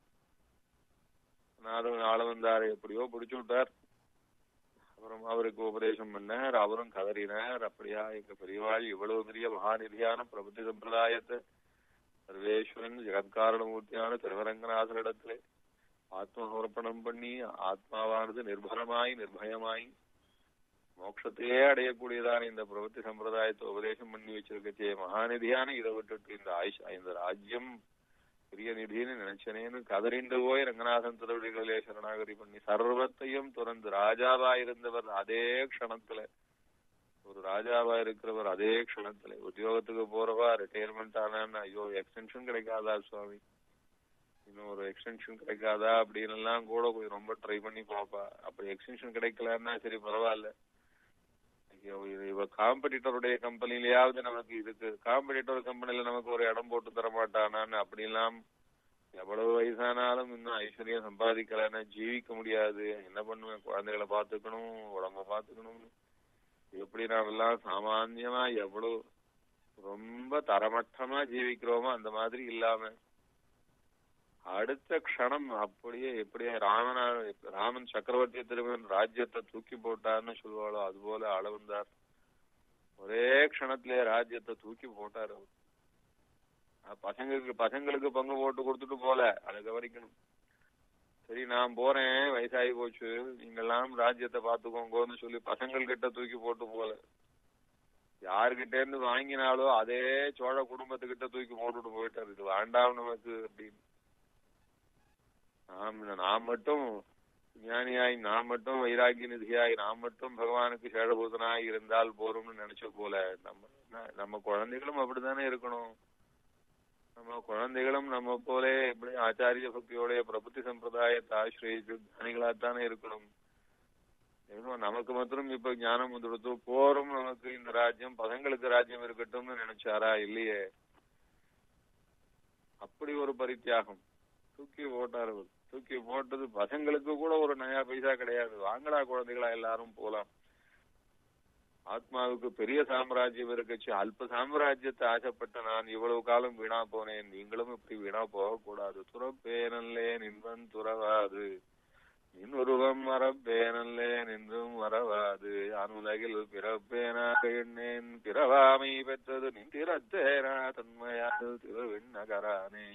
நாதவன் ஆளவந்தாரை எப்படியோ பிடிச்சு விட்டார் அப்புறம் அவருக்கு உபதேசம் பண்ணார் அவரும் கதறினார் அப்படியா எங்க பெரியவாள் இவ்வளவு பெரிய மகாநிதியான பிரபத்தி சம்பிரதாயத்தை சர்வேஸ்வரன் ஜெகத்காரணமூர்த்தியான திருவரங்கநாதரிடத்திலே ஆத்ம சமர்ப்பணம் பண்ணி ஆத்மாவானது நிர்பரமாய் நிர்பயமாய் மோட்சத்தையே அடையக்கூடியதான இந்த பிரவൃத்தி சம்பிரதாயத்தை உபதேசம் பண்ணி வச்சிருக்கச்சே மகாநிதியான இதை விட்டுட்டு இந்த ஆயுஷ் இந்த ராஜ்யம் பெரிய நிதின்னு நினைச்சனேன்னு கதறிண்டு போய் ரங்கநாதன் திருவடிகளிலே சரணாகதி பண்ணி சர்வத்தையும் துறந்து ராஜாவா இருந்தவர் அதே க்ஷணத்துல ஒரு ராஜாவா இருக்கிறவர் அதே க்ஷணத்துல உத்தியோகத்துக்கு போறவா ரிட்டையர்மெண்ட் ஆனான்னு ஐயோ எக்ஸ்டென்ஷன் கிடைக்காதா சுவாமி இன்னும் ஒரு எக்ஸ்டென்ஷன் கிடைக்காதா அப்படின்னு எல்லாம் கூட கொஞ்சம் ரொம்ப ட்ரை பண்ணி பாப்பா அப்படி எக்ஸ்டென்ஷன் கிடைக்கலன்னா சரி பரவாயில்ல இவ காம்படிட்டருடைய கம்பெனிலயாவது நமக்கு இதுக்கு காம்படிட்டர் கம்பெனில நமக்கு ஒரு இடம் போட்டு தர மாட்டானான்னு அப்படிலாம் எவ்வளவு வயசானாலும் இன்னும் ஐஸ்வர்யம் சம்பாதிக்கலன்னா ஜீவிக்க முடியாது என்ன பண்ணுவேன் குழந்தைகளை பாத்துக்கணும் உடம்ப பாத்துக்கணும் எப்படி நாம எல்லாம் சாமான்யமா எவ்வளவு ரொம்ப தரமட்டமா ஜீவிக்கிறோமோ அந்த மாதிரி இல்லாம அடுத்த க்ஷணம் அப்படியே எப்படியே ராமனா ராமன் சக்கரவர்த்தி திருமன் ராஜ்யத்தை தூக்கி போட்டார்னு சொல்லுவாளோ அது போல அளவந்தார் ஒரே க்ஷணத்திலே ராஜ்யத்தை தூக்கி போட்டார் அவர் அஹ் பசங்களுக்கு பசங்களுக்கு பங்கு போட்டு கொடுத்துட்டு போல அதை கவனிக்கணும் சரி நான் போறேன் வயசாகி போச்சு நீங்கெல்லாம் ராஜ்யத்தை பாத்துக்கோங்கன்னு சொல்லி பசங்கள் கிட்ட தூக்கி போட்டு போல யாருகிட்ட இருந்து வாங்கினாலோ அதே சோழ குடும்பத்துக்கிட்ட தூக்கி போட்டுட்டு போயிட்டாரு இது வேண்டாம் நமக்கு அப்படின்னு நாம் நான் மட்டும் ஞானியாய் நான் மட்டும் வைராகி நிதியாய் நான் மட்டும் பகவானுக்கு சேடபூதனாய் இருந்தால் போரும்னு நினைச்ச போல நம்ம நம்ம குழந்தைகளும் அப்படித்தானே இருக்கணும் நம்ம குழந்தைகளும் நம்ம போல எப்படி ஆச்சாரிய பக்தியோடைய பிரபுத்தி சம்பிரதாயத்தை ஆசிரியத்து ஞானிகளாத்தானே இருக்கணும் ஏதோ நமக்கு மாத்திரம் இப்ப ஞானம் வந்துடுத்து போரும் நமக்கு இந்த ராஜ்யம் பசங்களுக்கு ராஜ்யம் இருக்கட்டும்னு நினைச்சாரா இல்லையே அப்படி ஒரு பரித்தியாகம் தூக்கி போட்டார் அவர் தூக்கி போட்டது பசங்களுக்கு கூட ஒரு நயா பைசா கிடையாது வாங்கடா குழந்தைகளா எல்லாரும் போலாம் ஆத்மாவுக்கு பெரிய சாம்ராஜ்யம் இருக்கச்சு அல்ப சாம்ராஜ்யத்தை ஆசைப்பட்ட நான் இவ்வளவு காலம் வீணா போனேன் நீங்களும் இப்படி வீணா போகக்கூடாது துறப்பேனல்லே நின்பன் துறவாது நின் உருவம் மரப்பேனல்லே நின்றும் வரவாது அனுலகில் பிறப்பேனாக எண்ணேன் பிறவாமை பெற்றது நின் திறத்தேனா தன்மையாது திருவிண்ணகரானே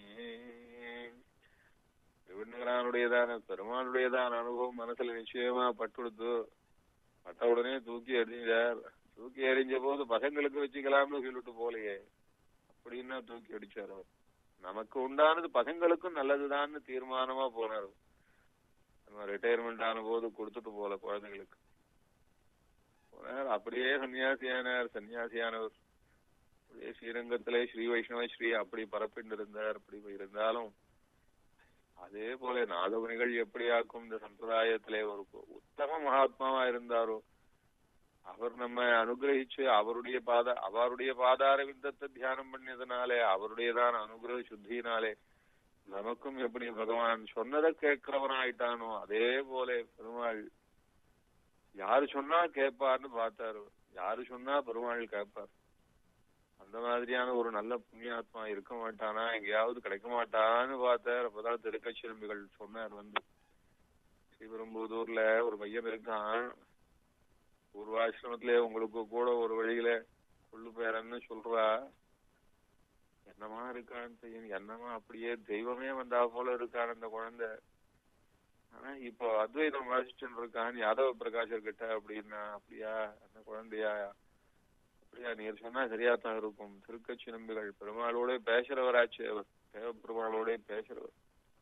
திருவிண்ணகரானுடையதான பெருமானுடையதான அனுபவம் மனசுல நிச்சயமா பட்டுடுத்து பட்ட உடனே தூக்கி எறிஞ்சார் தூக்கி எறிஞ்ச போது பசங்களுக்கு வச்சுக்கலாம்னு சொல்லிட்டு போலையே அப்படின்னா தூக்கி அடிச்சார் அவர் நமக்கு உண்டானது பசங்களுக்கும் நல்லதுதான்னு தீர்மானமா போனார் நம்ம ரிட்டையர்மெண்ட் ஆன போது கொடுத்துட்டு போல குழந்தைகளுக்கு போனார் அப்படியே சன்னியாசியானார் சன்னியாசியானவர் அப்படியே ஸ்ரீரங்கத்திலே ஸ்ரீ வைஷ்ணவ ஸ்ரீ அப்படி பரப்பிட்டு இருந்தார் அப்படி இருந்தாலும் அதே போல நாதமுனிகள் எப்படி ஆக்கும் இந்த சம்பிரதாயத்திலே ஒரு உத்தம மகாத்மாவா இருந்தாரோ அவர் நம்ம அனுகிரகிச்சு அவருடைய பாத அவருடைய பாதார விந்தத்தை தியானம் பண்ணதுனாலே அவருடையதான அனுகிரக சுத்தியினாலே நமக்கும் எப்படி பகவான் சொன்னதை கேட்கிறவனாயிட்டானோ அதே போல பெருமாள் யாரு சொன்னா கேட்பார்னு பார்த்தாரு யாரு சொன்னா பெருமாள் கேட்பார் அந்த மாதிரியான ஒரு நல்ல புண்ணியாத்மா இருக்க மாட்டானா எங்கேயாவது கிடைக்க மாட்டான்னு பார்த்தார் அப்பதான் திருக்கச்சிலம்பிகள் சொன்னார் வந்து ஸ்ரீபெரும்புதூர்ல ஒரு பையன் இருக்கான் பூர்வாசிரமத்திலே உங்களுக்கு கூட ஒரு வழியில கொள்ளு பேரன்னு சொல்றா என்னமா இருக்கான்னு தெரியும் என்னமா அப்படியே தெய்வமே வந்தா போல இருக்கான் அந்த குழந்தை ஆனா இப்போ அத்வைதம் வாசிச்சுட்டு இருக்கான் யாதவ பிரகாஷர் கிட்ட அப்படின்னா அப்படியா அந்த குழந்தையா அப்படியா நீர் சொன்னா சரியா தான் இருக்கும் திருக்கட்சி நம்பிகள் பெருமாளோட பேசுறவராச்சு அவர் தேவ பெருமாளோட பேசுறவர்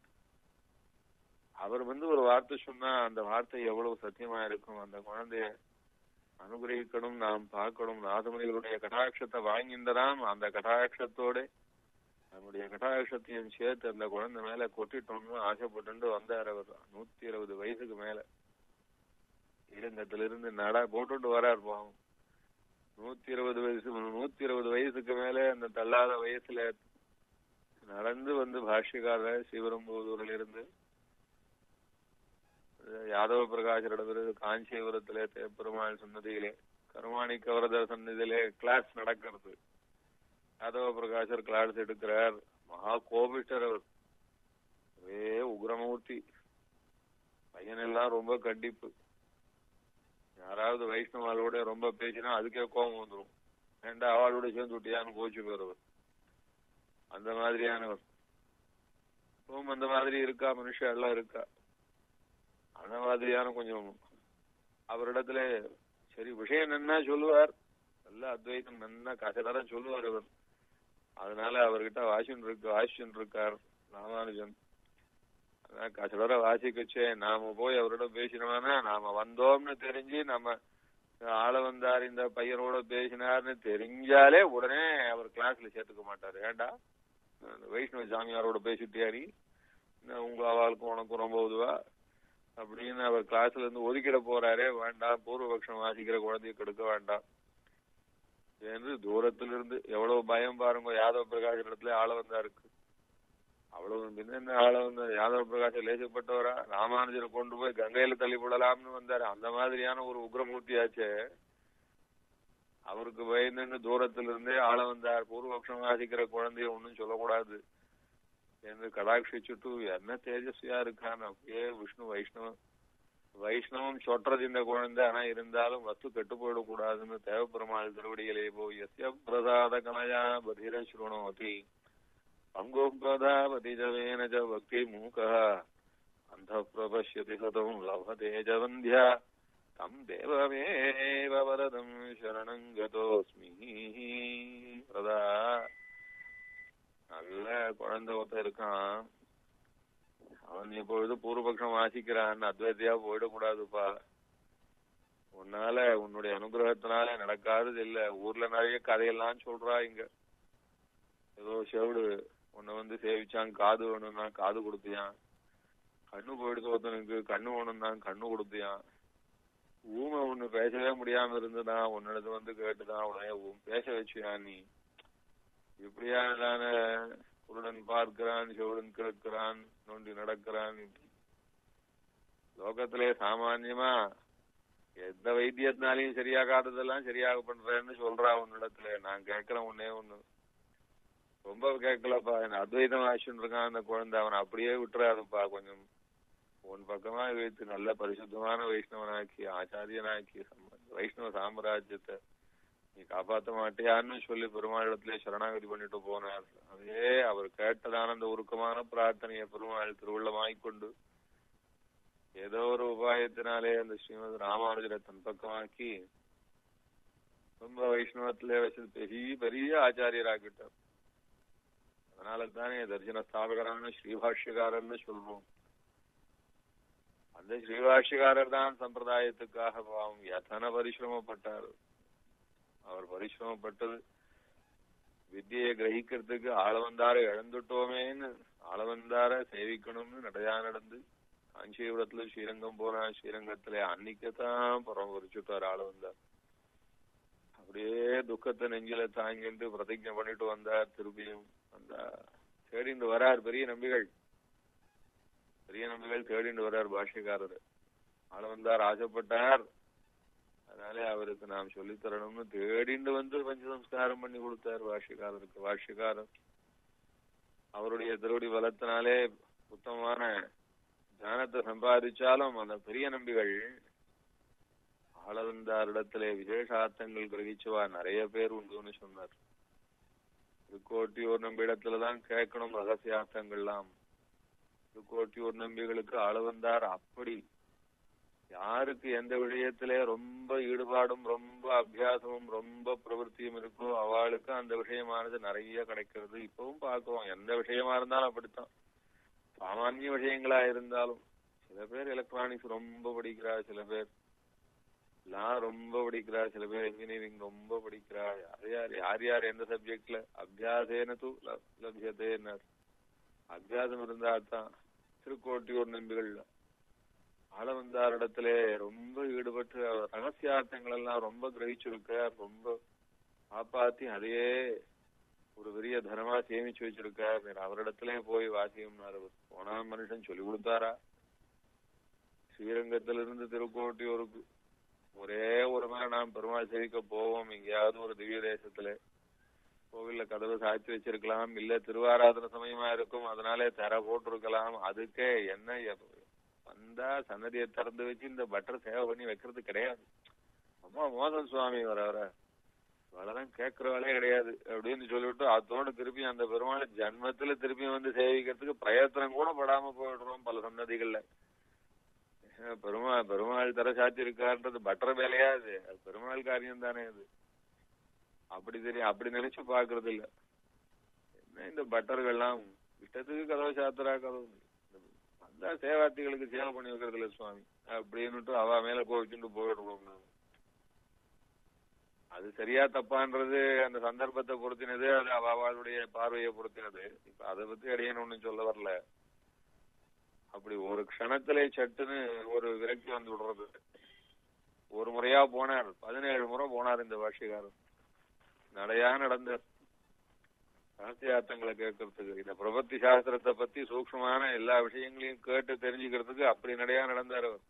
அவர் வந்து ஒரு வார்த்தை சொன்னா அந்த வார்த்தை எவ்வளவு சத்தியமா இருக்கும் அந்த குழந்தைய அனுகிரகிக்கணும் நாம் பார்க்கணும் நாதமணிகளுடைய கடாட்சத்தை வாங்கிந்தராம் அந்த கடாட்சத்தோட நம்முடைய கடாட்சத்தையும் சேர்த்து அந்த குழந்தை மேல கொட்டிட்டோம்னு ஆசைப்பட்டு வந்தார் அவர் நூத்தி இருபது வயசுக்கு மேல இருந்து நட போட்டுட்டு வரார் பாவம் நூத்தி இருபது வயசு நூத்தி இருபது வயசுக்கு மேல அந்த தள்ளாத வயசுல நடந்து வந்து பாஷ்யக்காரர் சிவரம்பூதூரில் இருந்து யாதவ பிரகாஷரிடமிருந்து காஞ்சிபுரத்திலே பெருமாள் சன்னதியிலே கருமாணி கவரத சன்னதியிலே கிளாஸ் நடக்கிறது யாதவ பிரகாஷர் கிளாஸ் எடுக்கிறார் மகா கோபிஷ்டர் அவர் ஒரே உக்ரமூர்த்தி பையனெல்லாம் ரொம்ப கண்டிப்பு யாராவது வைஷ்ணவாளோட ரொம்ப பேசினா அதுக்கே கோபம் வந்துடும் ஏண்டா அவளோட சேர்ந்து விட்டியான்னு கோச்சு போறவர் அந்த மாதிரியானவர் இப்பவும் அந்த மாதிரி இருக்கா மனுஷன் எல்லாம் இருக்கா அந்த மாதிரியான கொஞ்சம் அவரிடத்துல சரி விஷயம் என்ன சொல்லுவார் நல்ல அத்வைதம் நன்னா கசடரம் சொல்லுவார் அவர் அதனால அவர்கிட்ட வாசின் இருக்கு வாசிச்சுன்னு இருக்கார் ராமானுஜன் அதான் கசடர வாசிக்கச்சே நாம போய் அவரோட பேசினோம்னா நாம வந்தோம்னு தெரிஞ்சு நம்ம ஆள வந்தார் இந்த பையனோட பேசினார்னு தெரிஞ்சாலே உடனே அவர் கிளாஸ்ல சேர்த்துக்க மாட்டாரு ஏண்டா வைஷ்ணவ சாமியாரோட பேசிட்டியா நீ உங்க அவளுக்கும் உனக்கும் ரொம்ப உதுவா அப்படின்னு அவர் கிளாஸ்ல இருந்து ஒதுக்கிட போறாரே வேண்டாம் பூர்வபக்ஷம் வாசிக்கிற குழந்தைய கெடுக்க வேண்டாம் என்று தூரத்துல இருந்து எவ்வளவு பயம் பாருங்க யாதவ பிரகாஷ் இடத்துல ஆள வந்தா இருக்கு அவ்வளவு பின்ன ஆள வந்த யாதவ பிரகாஷ் லேசப்பட்டவரா ராமானுஜரை கொண்டு போய் கங்கையில தள்ளி விடலாம்னு வந்தாரு அந்த மாதிரியான ஒரு உக்ரமூர்த்தியாச்சே அவருக்கு பயந்துன்னு தூரத்துல இருந்தே ஆள வந்தார் பூர்வபக்ஷம் வாசிக்கிற குழந்தைய ஒன்னும் சொல்லக்கூடாது என்று கடாட்சிச்சுட்டு என்ன தேஜஸ்வியா இருக்கான் அப்படியே விஷ்ணு வைஷ்ணவம் வைஷ்ணவம் சொட்டுறது இந்த குழந்தை ஆனா இருந்தாலும் வஸ்து கெட்டு போயிடக்கூடாதுன்னு தேவப்பெருமாள் திருவடிகளே போய் எஸ்ய பிரசாத கலையா பதிர சுருணோதி அங்கோபதாபதிஜவேன ச பக்தி மூகः அந்தः பிரபஷ்யதி சதம் லபதே ச வந்தியா தம் தேவமேவ வரதம் சரணம் கதோஸ்மி பிரதா நல்ல குழந்தை ஒருத்தன் இருக்கான் அவன் இப்பொழுது பூர்வபக்ஷம் வாசிக்கிறான் அத்வைத்தியா போயிடக்கூடாதுப்பா உன்னால உன்னுடைய அனுகிரகத்தினால நடக்காதது இல்ல ஊர்ல நிறைய கதையெல்லாம் சொல்றா இங்க ஏதோ செவிடு உன்னை வந்து சேவிச்சான் காது வேணும்னா காது கொடுத்தியான் கண்ணு போயிடுச்சு ஒருத்தனுக்கு கண்ணு வேணும்னா கண்ணு கொடுத்தியான் ஊமை ஒண்ணு பேசவே முடியாம இருந்துதான் உன்னிடத்து வந்து கேட்டுதான் உடனே ஊ- பேச வச்சியா நீ இப்படியா தானே குருடன் பார்க்கிறான் செவிடன் கேட்கிறான் நோண்டி நடக்கிறான் இப்படி. லோகத்திலே சாமான்யமா எந்த வைத்தியத்தினாலையும் சரியாகாததெல்லாம் சரியாக பண்றேன்னு சொல்றா உன்னிடத்துல நான் கேட்கிறேன் ஒன்னே ஒண்ணு ரொம்ப கேட்கலப்பா என்ன அத்வைதம் ஆச்சுன்னு இருக்கான் அந்த குழந்தை அவனை அப்படியே விட்டுறாதுப்பா கொஞ்சம் உன் பக்கமா வைத்து நல்ல பரிசுத்தமான வைஷ்ணவனாக்கி ஆச்சாரியனாக்கி சம்ம- வைஷ்ணவ சாம்ராஜ்யத்தை நீ காப்பாத்த மாட்டியான்னு சொல்லி பெருமாளிடத்திலே சரணாகதி பண்ணிட்டு போனார் அதே அவர் கேட்டதான அந்த உருக்கமான பிரார்த்தனையை பெருமாள் திருவுள்ளமாய்க்கொண்டு ஏதோ ஒரு உபாயத்தினாலே அந்த ஸ்ரீமத் ராமானுஜரை தன் பக்கமாக்கி ரொம்ப வைஷ்ணவத்திலே வச்சு பெரிய பெரிய ஆச்சாரியராக்கிட்டார் அதனால தானே தரிசன ஸ்தாபகரான ஸ்ரீபாஷ்யகாரர்னு சொல்றோம் அந்த ஸ்ரீபாஷ்யகாரர் தான் சம்பிரதாயத்துக்காக பாவம் எத்தனை பரிசிரமப்பட்டார் அவர் பரிசிரமப்பட்டது வித்தியை கிரகிக்கிறதுக்கு ஆளவந்தார இழந்துட்டோமேன்னு ஆளவந்தார சேவிக்கணும்னு நடையா நடந்து காஞ்சிபுரத்துல ஸ்ரீரங்கம் போனா ஸ்ரீரங்கத்துல அன்னைக்குதான் பரமபரிச்சுட்டார் ஆளவந்தார் அப்படியே துக்கத்தை நெஞ்சில தாங்கிட்டு பிரதிஜை பண்ணிட்டு வந்தார் திருப்பியும் அந்த தேடிண்டு வரார் பெரிய நம்பிகள் பெரிய நம்பிகள் தேடிண்டு வரார் பாஷ்யக்காரர் ஆளவந்தார் ஆசைப்பட்டார் அதனாலே அவருக்கு நாம் சொல்லித் தரணும்னு தேடிண்டு வந்து பஞ்சசம்ஸ்காரம் பண்ணி கொடுத்தார் பாஷ்யக்காரருக்கு பாஷ்யக்காரர் அவருடைய திருவடி பலத்தினாலே உத்தமமான ஞானத்தை சம்பாதிச்சாலும் அந்த பெரிய நம்பிகள் ஆளவந்தாரிடத்திலே விசேஷார்த்தங்கள் கிரகிச்சுவா நிறைய பேர் உண்டுன்னு சொன்னார் திருக்கோட்டியூர் நம்பிடத்துலதான் கேட்கணும் ரகசியார்த்தங்கள்லாம் திருக்கோட்டியூர் நம்பிகளுக்கு ஆளவந்தார் அப்படி யாருக்கு எந்த விஷயத்திலே ரொம்ப ஈடுபாடும் ரொம்ப அபியாசமும் ரொம்ப பிரவருத்தியும் இருக்கோ அவளுக்கு அந்த விஷயமானது நிறைய கிடைக்கிறது இப்பவும் பார்க்கிறோம் எந்த விஷயமா இருந்தாலும் அப்படித்தான் சாமானிய விஷயங்களா இருந்தாலும் சில பேர் எலக்ட்ரானிக்ஸ் ரொம்ப படிக்கிறா சில பேர் லா ரொம்ப படிக்கிறா சில பேர் இன்ஜினியரிங் ரொம்ப படிக்கிறா யார் யார் யார் யார் எந்த சப்ஜெக்ட்ல அபியாசேன தூ லபியதேன்னார் அபியாசம் இருந்தா தான் திருக்கோட்டியூர் நம்பிகள்ல ஆளவந்தாரிடத்திலே ரொம்ப ஈடுபட்டு அவர் ரகசியார்த்தங்கள் எல்லாம் ரொம்ப கிரகிச்சிருக்கார் ரொம்ப காப்பாத்தி அதையே ஒரு பெரிய தனமா சேமிச்சு வச்சிருக்கார் நீர் அவரிடத்திலே போய் வாசியம்னார் அவர் போனா மனுஷன் சொல்லி கொடுத்தாரா ஸ்ரீரங்கத்திலிருந்து திருக்கோட்டியூருக்கு ஒரே ஒரு முறை நாம் பெருமாள் சேவிக்க போவோம் எங்கேயாவது ஒரு திவ்ய தேசத்துல கோவில்ல கதவு சாய்ச்சி வச்சிருக்கலாம் இல்ல திருவாராதன சமயமா இருக்கும் அதனாலே தர போட்டிருக்கலாம் அதுக்கே என்ன எ- வந்தா சன்னதியை திறந்து வச்சு இந்த பட்டர் சேவை பண்ணி வைக்கிறது கிடையாது அம்மா மோகன் சுவாமி வர வர அதெல்லாம் கேட்கறவாளே கிடையாது அப்படின்னு சொல்லிவிட்டு அதோட திருப்பி அந்த பெருமாள் ஜன்மத்துல திருப்பி வந்து சேவிக்கிறதுக்கு பிரயத்தனம் கூட படாம போயிடுறோம் பல சன்னதிகள்ல ஏன் பெருமாள் பெருமாள் தர சாத்தி இருக்காருன்றது பட்டர் வேலையா அது அது பெருமாள் காரியம் தானே அது அப்படி தெரியும் அப்படி நினைச்சு பாக்குறது இல்ல என்ன இந்த பட்டர்கள்லாம் இஷ்டத்துக்கு கதவை சாத்துறா கதவு வந்தா சேவார்த்திகளுக்கு சேவை பண்ணி வைக்கிறது இல்ல சுவாமி அப்படின்னுட்டு அவ மேல கோவிச்சுட்டு போயிடுறோம் நாம. அது சரியா தப்பான்றது அந்த சந்தர்ப்பத்தை பொறுத்தினது அது அவ அவளுடைய பார்வையை பொறுத்தினது இப்ப அதை பத்தி அடியேன்னு ஒண்ணும் சொல்ல வரல அப்படி ஒரு க்ஷணத்திலே சட்டுன்னு ஒரு விரக்தி வந்து விடுறது ஒரு முறையா போனார் பதினேழு முறை போனார் இந்த பாஷ்யக்காரர் நடையா நடந்த சாஸ்தியார்த்தங்களை கேட்கறதுக்கு இந்த பிரபத்தி சாஸ்திரத்தை பத்தி சூக்ஷ்மமான எல்லா விஷயங்களையும் கேட்டு தெரிஞ்சுக்கிறதுக்கு அப்படி நடையா நடந்தார் அவர்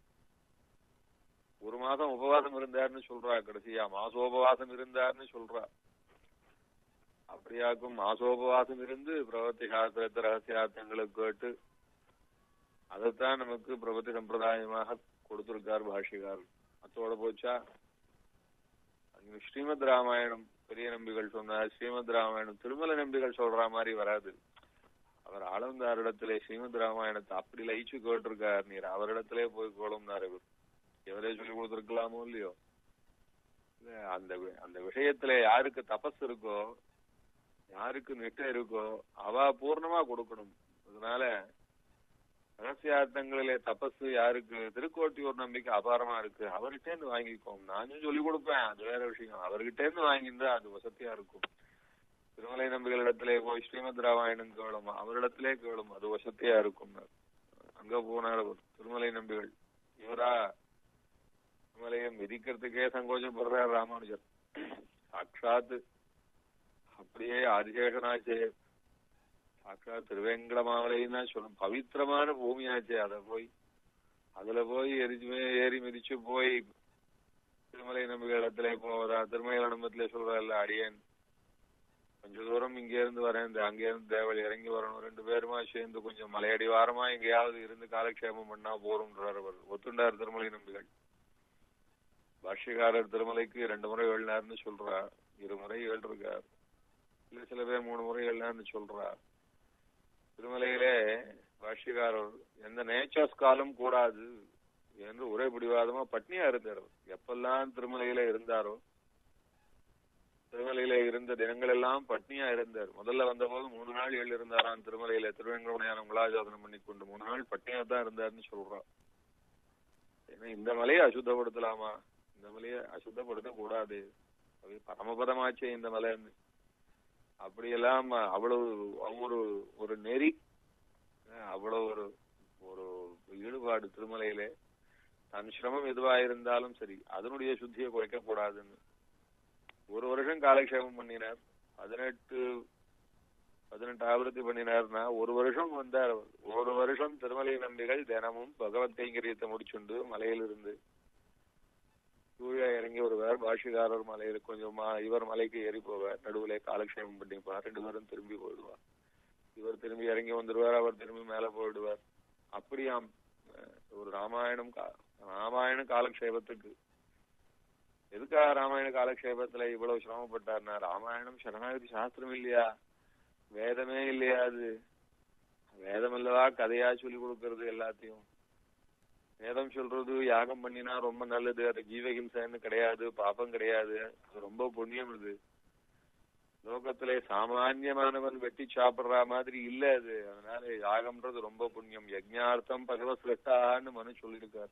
ஒரு மாதம் உபவாசம் இருந்தார்னு சொல்றா கடைசியா மாசோபவாசம் இருந்தார்னு சொல்றா அப்படியாக்கும் மாசோபவாசம் இருந்து பிரவர்த்தி சாஸ்திரத்தை ரகசியார்த்தங்களை கேட்டு அதைத்தான் நமக்கு பிரபத்தி சம்பிரதாயமாக கொடுத்திருக்கார் பாஷ்யக்காரர் அத்தோட போச்சா அங்க ஸ்ரீமத் ராமாயணம் பெரிய நம்பிகள் சொன்னார் ஸ்ரீமத் ராமாயணம் திருமல நம்பிகள் சொல்ற மாதிரி வராது அவர் ஆளந்தாரிடத்திலே ஸ்ரீமத் ராமாயணத்தை அப்படி லயிச்சு கேட்டிருக்கார் நீர் அவரிடத்திலே போய் கோலம்னார் இவர் எவரே சொல்லி கொடுத்திருக்கலாமோ இல்லையோ இல்ல, அந்த வி- அந்த விஷயத்துல யாருக்கு தபஸ் இருக்கோ யாருக்கு நிஷ்டை இருக்கோ அவ பூர்ணமா கொடுக்கணும் அதனால ரகசியார்த்தங்களிலே தபஸ் யாருக்கு திருக்கோட்டியூர் நம்பிக்கை அபாரமா இருக்கு அவர்கிட்ட இருந்து வாங்கிக்கோம் நானும் சொல்லி கொடுப்பேன் அது வேற விஷயம் அவர்கிட்ட இருந்து வாங்கியிருந்தா அது வசதியா இருக்கும் திருமலை நம்பிகளிடத்திலே போய் ஸ்ரீமத் ராமாயணம் கேளும் அவரிடத்திலே கேளும் அது வசதியா இருக்கும் அங்க போனார் அவர் திருமலை நம்பிகள் இவரா திருமலையை மிதிக்கிறதுக்கே சங்கோச்சப்படுறார் ராமானுஜர் சாட்சாத் அப்படியே ஆதிசேஷனாச்சே சாட்சாத் திருவேங்கடமாவலைன்னா சொல்லும் பவித்திரமான பூமியாச்சே அதை போய் அதுல போய் எரிச்சுமே ஏறி மிதிச்சு போய் திருமலை நம்பிக்கை இடத்துல போவதா திருமலை நம்பத்திலே சொல்றாருல்ல அடியேன் கொஞ்ச தூரம் இங்க இருந்து வரேன் இந்த அங்க இருந்து தேவல் இறங்கி வரணும் ரெண்டு பேருமா சேர்ந்து கொஞ்சம் மலையடி வாரமா எங்கேயாவது இருந்து காலக்ஷேபம் பண்ணா போறோம்ன்றார் அவர் ஒத்துண்டார் திருமலை நம்பிகள் பாஷ்யக்காரர் திருமலைக்கு ரெண்டு முறை எழுனார்னு சொல்றா இருமுறை ஏழ்ருக்கார் இல்ல சில பேர் மூணு முறை எழுனார்னு சொல்றா திருமலையிலே பாஷ்யக்காரர் எந்த நேச்சர்ஸ் காலம் கூடாது என்று ஒரே பிடிவாதமா பட்னியா இருந்தார் அவர். எப்பெல்லாம் திருமலையில இருந்தாரோ திருமலையில இருந்த தினங்கள் எல்லாம் பட்னியா இருந்தார் முதல்ல வந்தபோது மூணு நாள் ஏழு இருந்தாராம் திருமலையில திருவேங்கடமுடியான குலாஜாதனம் பண்ணி கொண்டு மூணு நாள் பட்னியா தான் இருந்தாருன்னு சொல்றான் ஏன்னா இந்த மலையை அசுத்தப்படுத்தலாமா இந்த மலையை அசுத்தப்படுத்த கூடாது அது பரமபதமாச்சே இந்த மலைன்னு அப்படியெல்லாம் அவ்வளவு ஒரு ஒரு நெறி அஹ் அவ்வளவு ஒரு ஒரு ஈடுபாடு திருமலையிலே தன் சிரமம் எதுவா இருந்தாலும் சரி அதனுடைய சுத்தியை குறைக்க கூடாதுன்னு ஒரு வருஷம் காலக்ஷேபம் பண்ணினார் பதினெட்டு பதினெட்டு ஆவரத்தி பண்ணினார்னா ஒரு வருஷம் வந்தார் அவர். ஒரு வருஷம் திருமலை நம்பிகள் தினமும் பகவத் கைங்கரியத்தை முடிச்சுண்டு மலையிலிருந்து கீழே இறங்கி வருவார் பாஷிகாரர் மலையில கொஞ்சமா இவர் மலைக்கு ஏறி போவார் நடுவுல காலக்ஷேபம் பண்ணிப்பார் ரெண்டு பேரும் திரும்பி போயிடுவார் இவர் திரும்பி இறங்கி வந்துடுவார் அவர் திரும்பி மேல போயிடுவார் அப்படியாம் அஹ், ஒரு ராமாயணம் கா- ராமாயண காலக்ஷேபத்துக்கு எதுக்காக ராமாயண காலக்ஷேபத்துல இவ்வளவு சிரமப்பட்டார்னா ராமாயணம் சரணாகதி சாஸ்திரம் இல்லையா வேதமே இல்லையா அது வேதம் அல்லவா கதையா சொல்லி கொடுக்கறது எல்லாத்தையும் வேதம் சொல்றது யாகம் பண்ணினா ரொம்ப நல்லது அது ஜீவஹிம்சைன்னு கிடையாது பாப்பம் கிடையாது அது ரொம்ப புண்ணியம் இது லோகத்திலே சாமான்யமானவன் வெட்டி சாப்பிடுற மாதிரி இல்ல அது அதனால யாகம்ன்றது ரொம்ப புண்ணியம் யஜ்ஞார்த்தம் பகவத் சிரஷ்டான்னு மனு சொல்லியிருக்கார்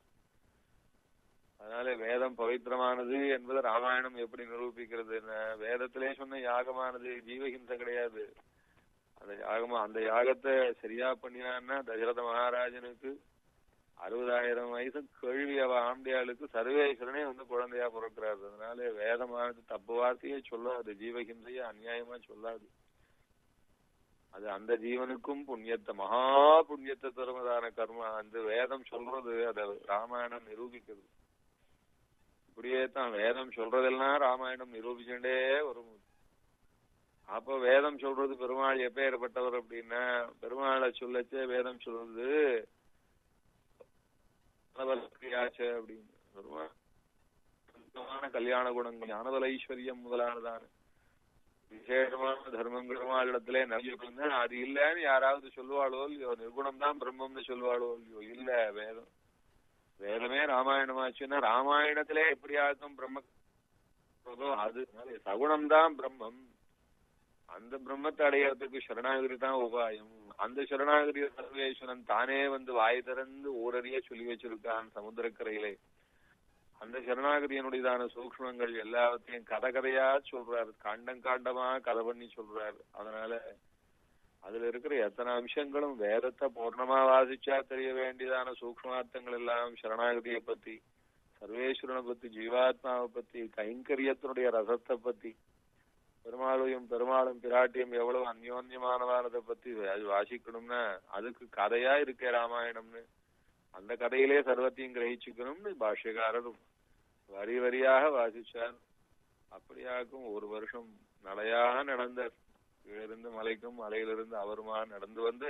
அதனால வேதம் பவித்திரமானது என்பது ராமாயணம் எப்படி நிரூபிக்கிறது வேதத்திலே சொன்ன யாகமானது ஜீவஹிம்சை கிடையாது அந்த யாகமா அந்த யாகத்தை சரியா பண்ணினான்னா தசரத மகாராஜனுக்கு அறுபதாயிரம் வயசு கேள்வியவ ஆம்பியாளுக்கு சர்வேஸ்வரனே வந்து குழந்தையா பிறக்கிறாரு அதனால வேதமானது தப்பு வார்த்தையே சொல்லாது ஜீவஹிம்சையே அநியாயமா சொல்லாது அது அந்த ஜீவனுக்கும் புண்ணியத்தை மகா புண்ணியத்தை தருவதான கர்மா அந்த வேதம் சொல்றது அத ராமாயணம் நிரூபிக்கிறது இப்படியே தான் வேதம் சொல்றதெல்லாம் ராமாயணம் நிரூபிச்சுட்டே வரும் அப்போ வேதம் சொல்றது பெருமாள் எப்பேற்பட்டவர் அப்படின்னா பெருமாளை சொல்லச்சே வேதம் சொல்றது ஞானபலக்கிரியாச்ச அப்படின்னு பெருமாள் சுத்தமான கல்யாண குணங்கள் ஞானபல ஐஸ்வர்யம் முதலானதான விசேஷமான தர்மம் பெருமாளிடத்திலே நிறைய அது இல்லைன்னு யாராவது சொல்லுவாளோ இல்லையோ நிர்குணம் தான் பிரம்மம்னு சொல்லுவாளோ இல்லையோ இல்ல வேதம் வேதமே ராமாயணமாச்சுன்னா ராமாயணத்திலே எப்படியாச்சும் பிரம்ம அது சகுணம் தான் பிரம்மம் அந்த பிரம்மத்தை அடையறதுக்கு சரணாகதி தான் உபாயம் அந்த சரணாகதி சர்வேஸ்வரன் தானே வந்து வாய் திறந்து ஊரறிய சொல்லி வச்சிருக்கான் சமுத்திரக்கரையிலே அந்த சரணாகதியினுடையதான சூக்ஷ்மங்கள் எல்லாத்தையும் கதை கதையா சொல்றாரு காண்டம் காண்டமா கதை பண்ணி சொல்றாரு அதனால அதுல இருக்கிற எத்தனை அம்சங்களும் வேதத்தை பூர்ணமா வாசிச்சா தெரிய வேண்டியதான சூக்ஷ்மார்த்தங்கள் எல்லாம் சரணாகதியை பத்தி சர்வேஸ்வரனை பத்தி ஜீவாத்மாவை பத்தி கைங்கரியத்தினுடைய ரசத்தை பத்தி பெருமாளையும் பெருமாளும் பிராட்டியும் எவ்வளவு அந்யோன்யமானவானதை பத்தி அது வாசிக்கணும்னா அதுக்கு கதையா இருக்கே ராமாயணம்னு அந்த கதையிலே சர்வத்தையும் கிரகிச்சுக்கணும்னு பாஷ்யக்காரர் வரி வரியாக வாசிச்சார் அப்படியாக்கும் ஒரு வருஷம் நடையா நடந்தார் கீழிருந்து மலைக்கும் மலையிலிருந்து அவருமா நடந்து வந்து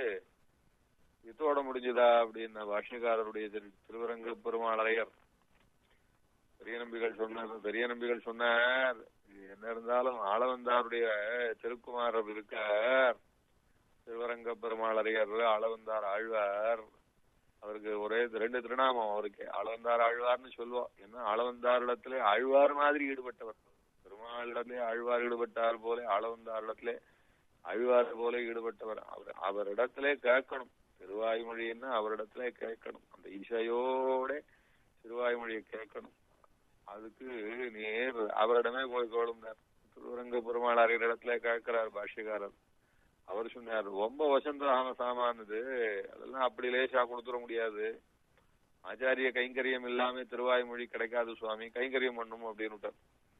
இதோட முடிஞ்சுதா அப்படின்னு பாஷ்யக்காரருடைய திரு திருவரங்க பெருமாளையர் பெரிய நம்பிகள் சொன்னார் பெரிய நம்பிகள் சொன்னார் என்ன இருந்தாலும் ஆளவந்தாருடைய திருக்குமாரர் இருக்கார் திருவரங்க பெருமாள் அறிஞர் ஆளவந்தார் ஆழ்வார் அவருக்கு ஒரே ரெண்டு திருநாமம் அவருக்கு ஆளவந்தார் ஆழ்வார்னு சொல்லுவோம் ஏன்னா ஆளவந்தாரிடத்திலே ஆழ்வார் மாதிரி ஈடுபட்டவர் பெருமாளிடத்திலே ஆழ்வார் ஈடுபட்டார் போல ஆளவந்தாரிடத்திலே ஆழ்வார் போல ஈடுபட்டவர் அவர் அவரிடத்திலே கேட்கணும் திருவாய்மொழின்னு அவரிடத்திலே கேட்கணும் அந்த இசையோட திருவாய்மொழியை கேட்கணும் அதுக்கு நேர் அவரிடமே போய் கோளுந்தார் திருவரங்க பெருமாள் அறிகிற இடத்துல கேட்கிறார் பாஷ்யக்காரர் அவர் சொன்னார் ரொம்ப வசந்த சாமானது அதெல்லாம் அப்படி லேசா கொடுத்துட முடியாது ஆச்சாரிய கைங்கரியம் இல்லாம திருவாய்மொழி கிடைக்காது சுவாமி கைங்கரியம் பண்ணும் அப்படின்னு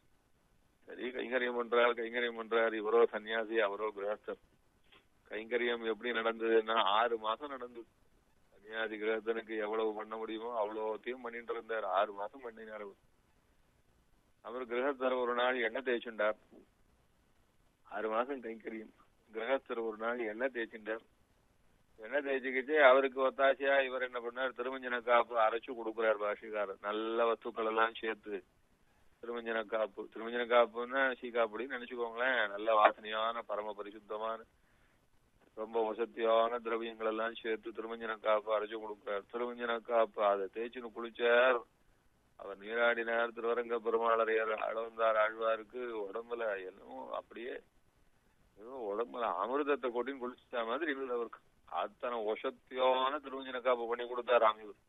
சரி கைங்கரியம் பண்றார் கைங்கரியம் பண்றார் இவரோ சன்னியாசி அவரோ கிரகஸ்தர் கைங்கரியம் எப்படி நடந்ததுன்னா ஆறு மாசம் நடந்தது சன்னியாசி கிரகத்தனுக்கு எவ்வளவு பண்ண முடியுமோ அவ்வளோத்தையும் பண்ணிட்டு இருந்தார் ஆறு மாசம் பண்ணினார் அவர் அவர் கிரகஸ்தர் ஒரு நாள் எண்ணெய் தேய்ச்சுண்டார் ஆறு மாசம் கைங்கரியம் கிரகஸ்தர் ஒரு நாள் எண்ணெய் தேய்ச்சிண்டார் எண்ணெய் தேய்ச்சிக்கிச்சு அவருக்கு ஒத்தாசையா இவர் என்ன பண்ணார் திருமஞ்சன காப்பு அரைச்சு கொடுக்குறார் பாஷிகாரர் நல்ல வஸ்துக்கள் எல்லாம் சேர்த்து திருமஞ்சன காப்பு திருமஞ்சன காப்புன்னா சீக்காப்படின்னு நினைச்சுக்கோங்களேன் நல்ல வாசனையான பரம பரிசுத்தமான ரொம்ப வசதியான திரவியங்கள் எல்லாம் சேர்த்து திருமஞ்சன காப்பு அரைச்சு கொடுக்குறார் திருமஞ்சன காப்பு அதை தேய்ச்சின்னு குளிச்சார் அவர் நீராடினார் திருவரங்க பெருமாளரையர் அளவந்தார் ஆழ்வாருக்கு உடம்புல என்னமோ அப்படியே ஏதோ உடம்புல அமிர்தத்தை கொட்டின்னு குளிச்சா மாதிரி இருந்தது அவருக்கு அத்தனை வசத்தியான திருமஞ்சன காப்பு பண்ணி கொடுத்தார் ஆமியூர்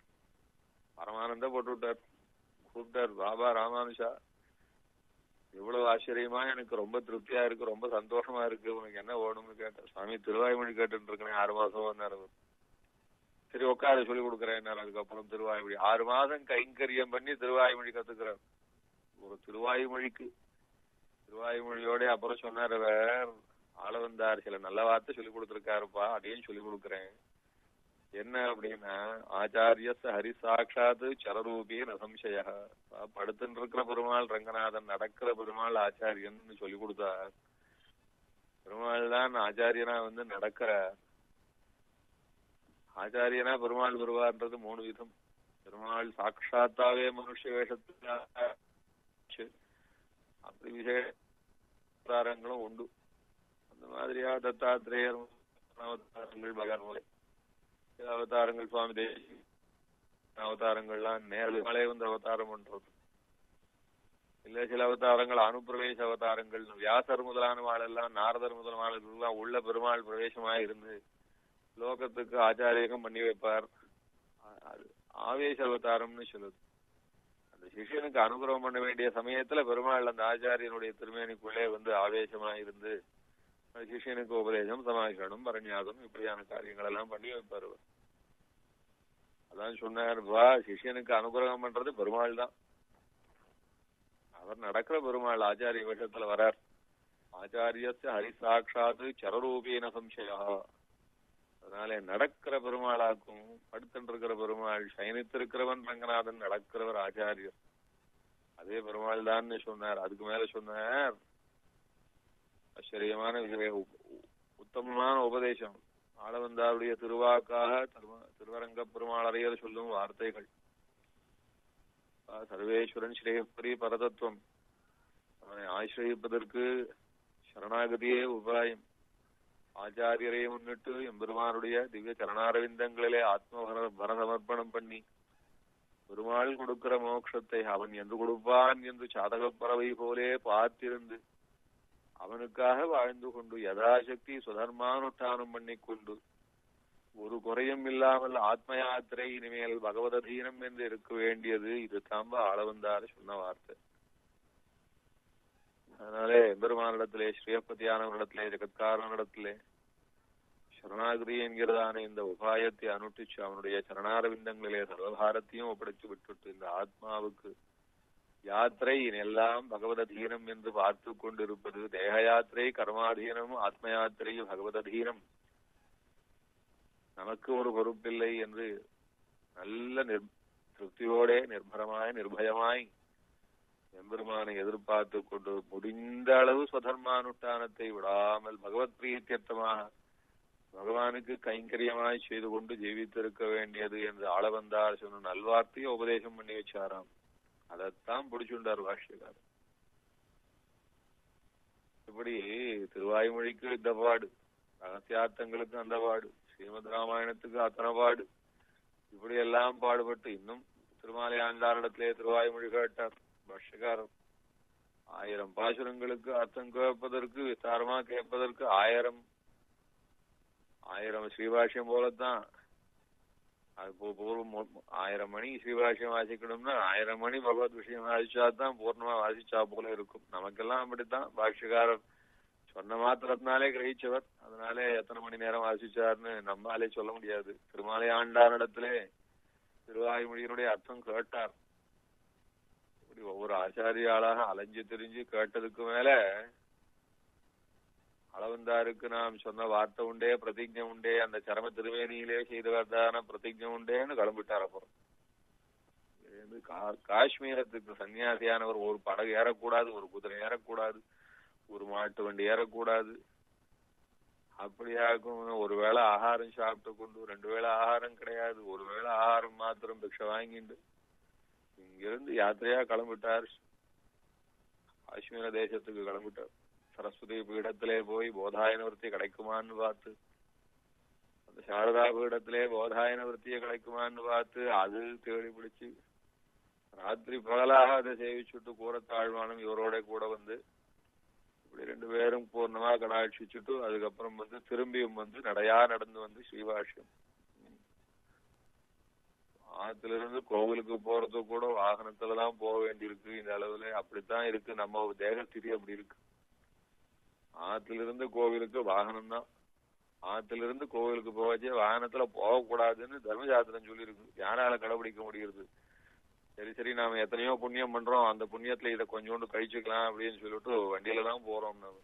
பரமானந்த போட்டு விட்டார் கூப்பிட்டார் பாபா ராமானுஷா எவ்வளவு ஆச்சரியமா எனக்கு ரொம்ப திருப்தியா இருக்கு ரொம்ப சந்தோஷமா இருக்கு உனக்கு என்ன வேணும்னு கேட்டேன் சுவாமி திருவாய்மொழி கேட்டுட்டு இருக்கேன் ஆறு மாசம் வந்தாரு சரி உட்கார சொல்லி கொடுக்குறேன் அதுக்கப்புறம் திருவாய்மொழி ஆறு மாதம் கைங்கரியம் பண்ணி திருவாய்மொழி கத்துக்கிறார் ஒரு திருவாய்மொழிக்கு திருவாய்மொழியோட அப்புறம் சொன்னார் ஆள வந்தார் சில நல்ல வார்த்தை சொல்லி கொடுத்துருக்காருப்பா அதையும் சொல்லி கொடுக்குறேன் என்ன அப்படின்னா ஆச்சாரிய ஹரி சாட்சாத் சரரூபி நசம்சய படுத்துட்டு இருக்கிற பெருமாள் ரங்கநாதன் நடக்கிற பெருமாள் ஆச்சாரியன் சொல்லி கொடுத்தார் பெருமாள் தான் ஆச்சாரியனா வந்து நடக்கிறார் ஆச்சாரியனா பெருமாள் வருவார்ன்றது மூணு விதம் பெருமாள் சாட்சாத்தாவே மனுஷ வேஷத்துல அப்படி விசேஷங்களும் உண்டு அந்த மாதிரியா தத்தாத்திரேயர் அவதாரங்கள் பகவான் சில அவதாரங்கள் சுவாமி தேசி அவதாரங்கள்லாம் நேரலே வந்து அவதாரம் பண்றது இல்ல சில அவதாரங்கள் அனுப்பிரவேச அவதாரங்கள் வியாசர் முதலான வாழெல்லாம் நாரதர் முதலான எல்லாம் உள்ள பெருமாள் பிரவேசமா இருந்து லோகத்துக்கு ஆச்சாரியகம் பண்ணி வைப்பார் ஆவேச அவதாரம்னு சொல்லுது அந்த சிஷியனுக்கு அனுகிரகம் பண்ண வேண்டிய சமயத்துல பெருமாள் அந்த ஆச்சாரியனுடைய திருமேனிக்குள்ளே வந்து ஆவேசமா இருந்து சிஷியனுக்கு உபதேசம் சமாளிக்கணும் பரண்யாசம் இப்படியான காரியங்கள் எல்லாம் பண்ணி வைப்பார் அதான் சொன்னார் வா சிஷியனுக்கு அனுகிரகம் பண்றது பெருமாள் தான் அவர் நடக்கிற பெருமாள் ஆச்சாரிய வேஷத்துல வரார் ஆச்சாரிய ஹரி சாட்சாத் சரரூபீன சம்சயா அதனால நடக்கிற பெருமாளாக்கும் படுத்துட்டு இருக்கிற பெருமாள் சயனித்திருக்கிறவன் ரங்கநாதன் நடக்கிறவர் ஆச்சாரியர் அதே பெருமாள் தான் சொன்னார் அதுக்கு மேல சொன்னார் ஆச்சரியமான உத்தமமான உபதேசம் ஆளவந்தாருடைய திருவாக்காக திருவரங்க பெருமாளரையர் சொல்லும் வார்த்தைகள் சர்வேஸ்வரன் ஸ்ரேயப்பரி பரதத்துவம் அவனை ஆசிரியப்பதற்கு சரணாகதியே உபாயம் ஆச்சாரியரை முன்னிட்டு எம்பெருமானுடைய திவ்ய சரணாரவிந்தங்களிலே ஆத்ம பரசமர்ப்பணம் பண்ணி பெருமாள் கொடுக்கிற மோட்சத்தை அவன் என்று கொடுப்பான் என்று சாதக பறவை போலே பார்த்திருந்து அவனுக்காக வாழ்ந்து கொண்டு யதாசக்தி சுதர்மானுஷ்டானம் பண்ணிக்கொண்டு ஒரு குறையும் இல்லாமல் ஆத்ம யாத்திரை இனிமேல் பகவதீனம் என்று இருக்க வேண்டியது இது தாம்ப ஆளவந்தாரு சொன்ன வார்த்தை அதனாலே எம்பெருமானிடத்திலே ஸ்ரீயப்பதியானவரிடத்திலே ஜெகத்காரனிடத்திலே சரணாகிரி என்கிறதான இந்த உபாயத்தை அனுஷ்டிச்சு அவனுடைய சரணாரவிந்தங்களிலே சர்வபாரத்தையும் ஒப்படைத்து விட்டுட்டு இந்த ஆத்மாவுக்கு யாத்திரை எல்லாம் பகவதீனம் என்று பார்த்து கொண்டிருப்பது தேக யாத்திரை கர்மாதீனம் ஆத்ம யாத்திரை பகவதீனம் நமக்கு ஒரு பொறுப்பில்லை என்று நல்ல நிர் திருப்தியோட நிர்பரமாய் நிர்பயமாய் எம்பெருமானை எதிர்பார்த்து கொண்டு முடிந்த அளவு ஸ்வதர்மானுஷ்டானத்தை விடாமல் பகவத் பிரீத்தியர்த்தமாக பகவானுக்கு கைங்கரியமாய் செய்து கொண்டு ஜீவித்திருக்க வேண்டியது என்று ஆளவந்தார் சொன்ன நல்வார்த்தையை உபதேசம் பண்ணி வச்சாராம் அதைத்தான் பிடிச்சுண்டார் பாஷ்யக்காரர் இப்படி திருவாய்மொழிக்கு இந்த பாடு ரகசியார்த்தங்களுக்கு அந்த பாடு ஸ்ரீமத் ராமாயணத்துக்கு அத்தனை பாடு இப்படி எல்லாம் பாடுபட்டு இன்னும் திருமாலை ஆண்டாரிடத்திலே திருவாய்மொழி கேட்டார் பாஷ்யக்காரர் ஆயிரம் பாசுரங்களுக்கு அர்த்தம் கேட்பதற்கு விஸ்தாரமா கேட்பதற்கு ஆயிரம் ஆயிரம் ஸ்ரீபாஷ்யம் போலத்தான் அது பூ- பூர்வம் மு- ஆயிரம் மணி ஸ்ரீபாஷ்யம் வாசிக்கணும்னா ஆயிரம் மணி பகவத் விஷயம் வாசிச்சா தான் பூர்ணமா வாசிச்சா போல இருக்கும் நமக்கெல்லாம் அப்படித்தான் பாஷ்யக்காரர் சொன்ன மாத்திரத்தினாலே கிரகிச்சவர் அதனாலே எத்தனை மணி நேரம் வாசிச்சார்னு நம்மாலே சொல்ல முடியாது திருமாலை ஆண்டாரிடத்திலே திருவாய்மொழியினுடைய அர்த்தம் கேட்டார் இப்படி ஒவ்வொரு ஆச்சாரியாளாக அலைஞ்சு திரிஞ்சு கேட்டதுக்கு மேல அளவந்தாருக்கு நாம் சொன்ன வார்த்தை உண்டே பிரதிஜை உண்டே அந்த சரம திருவேணியிலே செய்தவர்தான பிரதிஜை உண்டேன்னு கிளம்பிட்டார் அப்புறம் இது கா- காஷ்மீரத்துக்கு சன்னியாசியானவர் ஒரு படகு ஏறக்கூடாது ஒரு குதிரை ஏறக்கூடாது ஒரு மாட்டு வண்டி ஏறக்கூடாது அப்படியாக்கும் ஒருவேளை ஆகாரம் சாப்பிட்டு கொண்டு ரெண்டு வேளை ஆகாரம் கிடையாது ஒரு வேளை ஆகாரம் மாத்திரம் பிக்ஷை வாங்கிட்டு இங்கிருந்து யாத்திரையா கிளம்பிட்டார் காஷ்மீர தேசத்துக்கு கிளம்பிட்டார் சரஸ்வதி பீடத்திலே போய் போதாயன விருத்தி கிடைக்குமான்னு பார்த்து அந்த சாரதா பீடத்திலே போதாயன விருத்தியை கிடைக்குமான்னு பார்த்து அது தேடி பிடிச்சு ராத்திரி பகலாக அதை சேவிச்சுட்டு கூறத்தாழ்வானும் இவரோட கூட வந்து இப்படி ரெண்டு பேரும் பூர்ணமா கடாட்சிச்சுட்டு அதுக்கப்புறம் வந்து திரும்பியும் வந்து நடையா நடந்து வந்து ஸ்ரீவாஷ்யம் ஆத்துல இருந்து கோவிலுக்கு போறது கூட வாகனத்துலதான் போக வேண்டியிருக்கு இந்த அளவுல அப்படித்தான் இருக்கு நம்ம தேகஸ்திதி அப்படி இருக்கு ஆத்துல இருந்து கோவிலுக்கு வாகனம் தான் ஆத்துல இருந்து கோவிலுக்கு போகச்சே வாகனத்துல போகக்கூடாதுன்னு தர்மசாஸ்திரம் சொல்லியிருக்கு யாரால கடைபிடிக்க முடியுது சரி சரி நாம எத்தனையோ புண்ணியம் பண்றோம் அந்த புண்ணியத்துல இதை கொஞ்சோண்டு கழிச்சுக்கலாம் அப்படின்னு சொல்லிட்டு வண்டியில தான் போறோம் நாம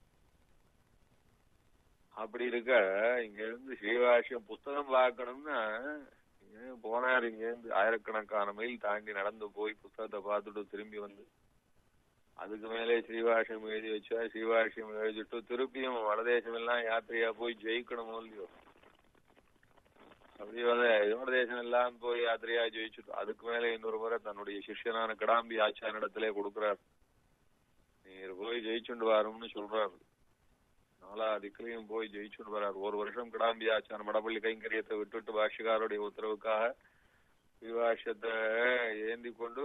அப்படி இருக்க இங்க இருந்து ஸ்ரீவாஷ்யம் புஸ்தகம் பார்க்கணும்னா இங்க போனார் இங்க இருந்து ஆயிரக்கணக்கான மைல் தாண்டி நடந்து போய் புஸ்தகத்தை பார்த்துட்டு திரும்பி வந்து அதுக்கு மேலே ஸ்ரீவாஷ்யம் எழுதி வச்சா ஸ்ரீவாஷ்யம் எழுதிட்டு திருப்பியும் வடதேசம் எல்லாம் யாத்திரையா போய் ஜெயிக்கணுமோ இல்லையோ அப்படி வந்து வடதேசம் எல்லாம் போய் யாத்திரையா ஜெயிச்சுட்டு அதுக்கு மேல இன்னொரு முறை தன்னுடைய சிஷ்யனான கிடாம்பி ஆச்சாரிடத்திலே கொடுக்கிறார் நீர் போய் ஜெயிச்சுண்டு வாரும்னு சொல்றாரு நாலா திக்கிலையும் போய் ஜெயிச்சுட்டு வர்றார் ஒரு வருஷம் கிடாம்பி ஆச்சாரம் மடப்பள்ளி கைங்கரியத்தை விட்டுட்டு பாஷ்யக்காரருடைய உத்தரவுக்காக விவாஷத்தை ஏந்தி கொண்டு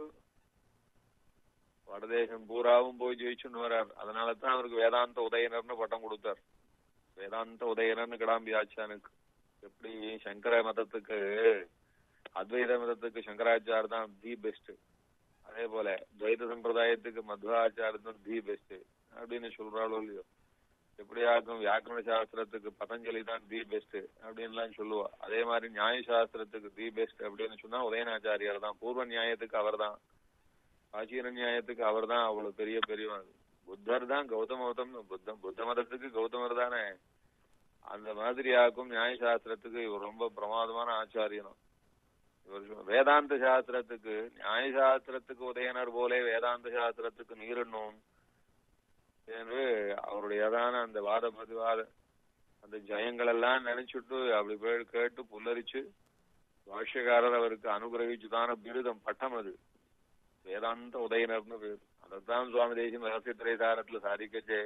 வடதேசம் பூராவும் போய் ஜெயிச்சுன்னு வர்றார் அதனால தான் அவருக்கு வேதாந்த உதயனர்னு பட்டம் கொடுத்தார் வேதாந்த உதயனர்னு கிடாம்பி ஆச்சானுக்கு எப்படி சங்கர மதத்துக்கு அத்வைத மதத்துக்கு சங்கராச்சார் தான் தி பெஸ்ட் அதே போல துவைத சம்பிரதாயத்துக்கு மத்வாச்சார் தான் தி பெஸ்ட் அப்படின்னு சொல்றாளோ இல்லையோ எப்படியாக்கும் வியாக்கரண சாஸ்திரத்துக்கு பதஞ்சலி தான் தி பெஸ்ட் அப்படின்லாம் சொல்லுவா அதே மாதிரி நியாய சாஸ்திரத்துக்கு தி பெஸ்ட் அப்படின்னு சொன்னா உதயநாச்சாரியார் தான் பூர்வ நியாயத்துக்கு அவர் தான் ஆச்சீன நியாயத்துக்கு அவர் தான் அவ்வளவு பெரிய பெரியவன் புத்தர் தான் கௌதம மதம் புத்தம் புத்த மதத்துக்கு கௌதமர் தானே அந்த மாதிரி ஆக்கும் நியாய சாஸ்திரத்துக்கு இவர் ரொம்ப பிரமாதமான ஆச்சாரியனும் இவர் சொ- வேதாந்த சாஸ்திரத்துக்கு நியாய சாஸ்திரத்துக்கு உதயனர் போலே வேதாந்த சாஸ்திரத்துக்கு நீரணும் என்று அவருடையதான அந்த வாத பிரதிவாத அந்த ஜெயங்கள் எல்லாம் நினைச்சுட்டு அப்படி போய் கேட்டு புல்லரிச்சு பாஷ்யக்காரர் அவருக்கு அனுகிரகிச்சுதான பிருதம் பட்டம் அது வேதாந்த உதயனர்னு பேர் அதைத்தான் சுவாமி தேசியம் ரகசிய திரைதாரத்துல சாதிக்கச்சே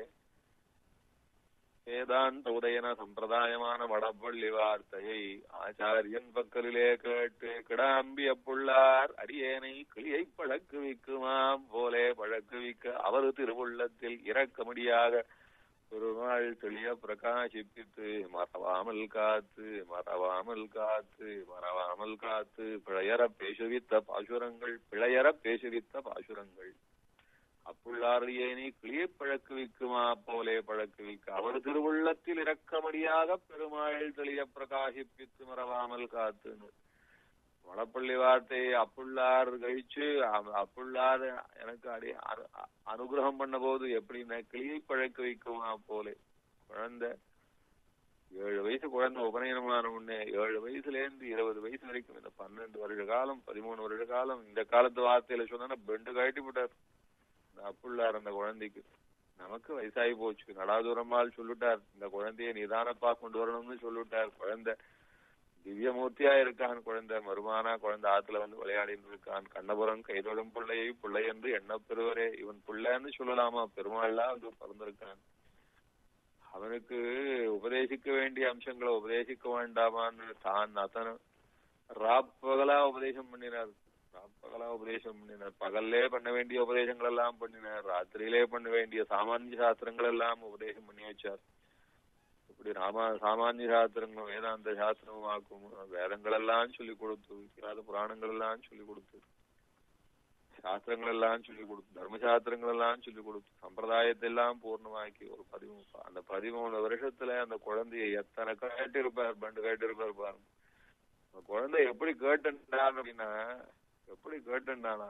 வேதாந்த உதயன சம்பிரதாயமான வடப்பள்ளி வார்த்தையை ஆச்சாரியன் பக்கலிலே கேட்டு கிடாம்பி அப்புள்ளார் அடியேனை கிளியை பழக்குவிக்குமாம் போலே பழக்குவிக்க அவர் திருவுள்ளத்தில் இரக்கமடியாக பெருமாள் தெளிய பிரகாசிப்பித்து மறவாமல் காத்து மறவாமல் காத்து மறவாமல் காத்து பிழையற பேசுவித்த பாசுரங்கள் பிழையற பேசுவித்த பாசுரங்கள் அப்புள்ளாரியேனி கிளியை பழக்குவிக்குமா போலே பழக்குவிக்க அவர் திருவுள்ளத்தில் இரக்கமடியாக பெருமாள் தெளிய பிரகாசிப்பித்து மறவாமல் காத்துன்னு வடப்பள்ளி வார்த்தையை அப்புள்ளார் கழிச்சு அ- அப்புள்ளார் எனக்கு அடி அனு- அ- அனுகிரகம் பண்ண போது எப்படின்னா கிளியை பழக்க வைக்குமா போலே குழந்தை ஏழு வயசு குழந்தை உபநயனமான உடனே ஏழு வயசுல இருந்து இருபது வயசு வரைக்கும் இந்த பன்னெண்டு வருட காலம் பதிமூணு வருட காலம் இந்த காலத்து வார்த்தையில சொன்னா பெண்டு கழட்டி விட்டார் இந்த அப்புள்ளார் அந்த குழந்தைக்கு நமக்கு வயசாகி போச்சு நடாதுரம்மாள் சொல்லிட்டார் இந்த குழந்தைய நிதானப்பா கொண்டு வரணும்னு சொல்லிட்டார் குழந்தை திவ்யமூர்த்தியா இருக்கான் குழந்தை மருமானா குழந்தை ஆத்துல வந்து விளையாடிட்டு இருக்கான் கண்ணபுரம் கைதொழும் பிள்ளையை பிள்ளை என்று எண்ணப் பெறுவரே இவன் பிள்ளைன்னு சொல்லலாமா பெருமாள்லாம் வந்து பிறந்திருக்கான் அவனுக்கு உபதேசிக்க வேண்டிய அம்சங்களை உபதேசிக்க வேண்டாமான்னு தான் அத்தனை ராப்பகலா உபதேசம் பண்ணினார் ராப்பகலா உபதேசம் பண்ணினார் பகல்லே பண்ண வேண்டிய உபதேசங்கள் எல்லாம் பண்ணினார் ராத்திரியிலே பண்ண வேண்டிய சாமானிய சாஸ்திரங்கள் எல்லாம் உபதேசம் பண்ணி வச்சார் இப்படி ராமா சாமானிய சாஸ்திரங்களும் வேதாந்த சாஸ்திரமும் ஆக்கும் வேதங்கள் எல்லாம் சொல்லி கொடுத்து இல்லாத புராணங்கள் எல்லாம் சொல்லி கொடுத்து சாஸ்திரங்கள் எல்லாம் சொல்லி கொடுத்து தர்மசாஸ்திரங்கள் எல்லாம் சொல்லி கொடுத்து சம்பிரதாயத்தை எல்லாம் பூர்ணமாக்கி ஒரு பதிமூணு அந்த பதிமூணு வருஷத்துல அந்த குழந்தைய எத்தனை கேட்டிருப்பார் பண்டு கேட்டிருப்பார் பாருங்க அந்த குழந்தை எப்படி கேட்டுட்டான் அப்படின்னா எப்படி கேட்டுட்டானா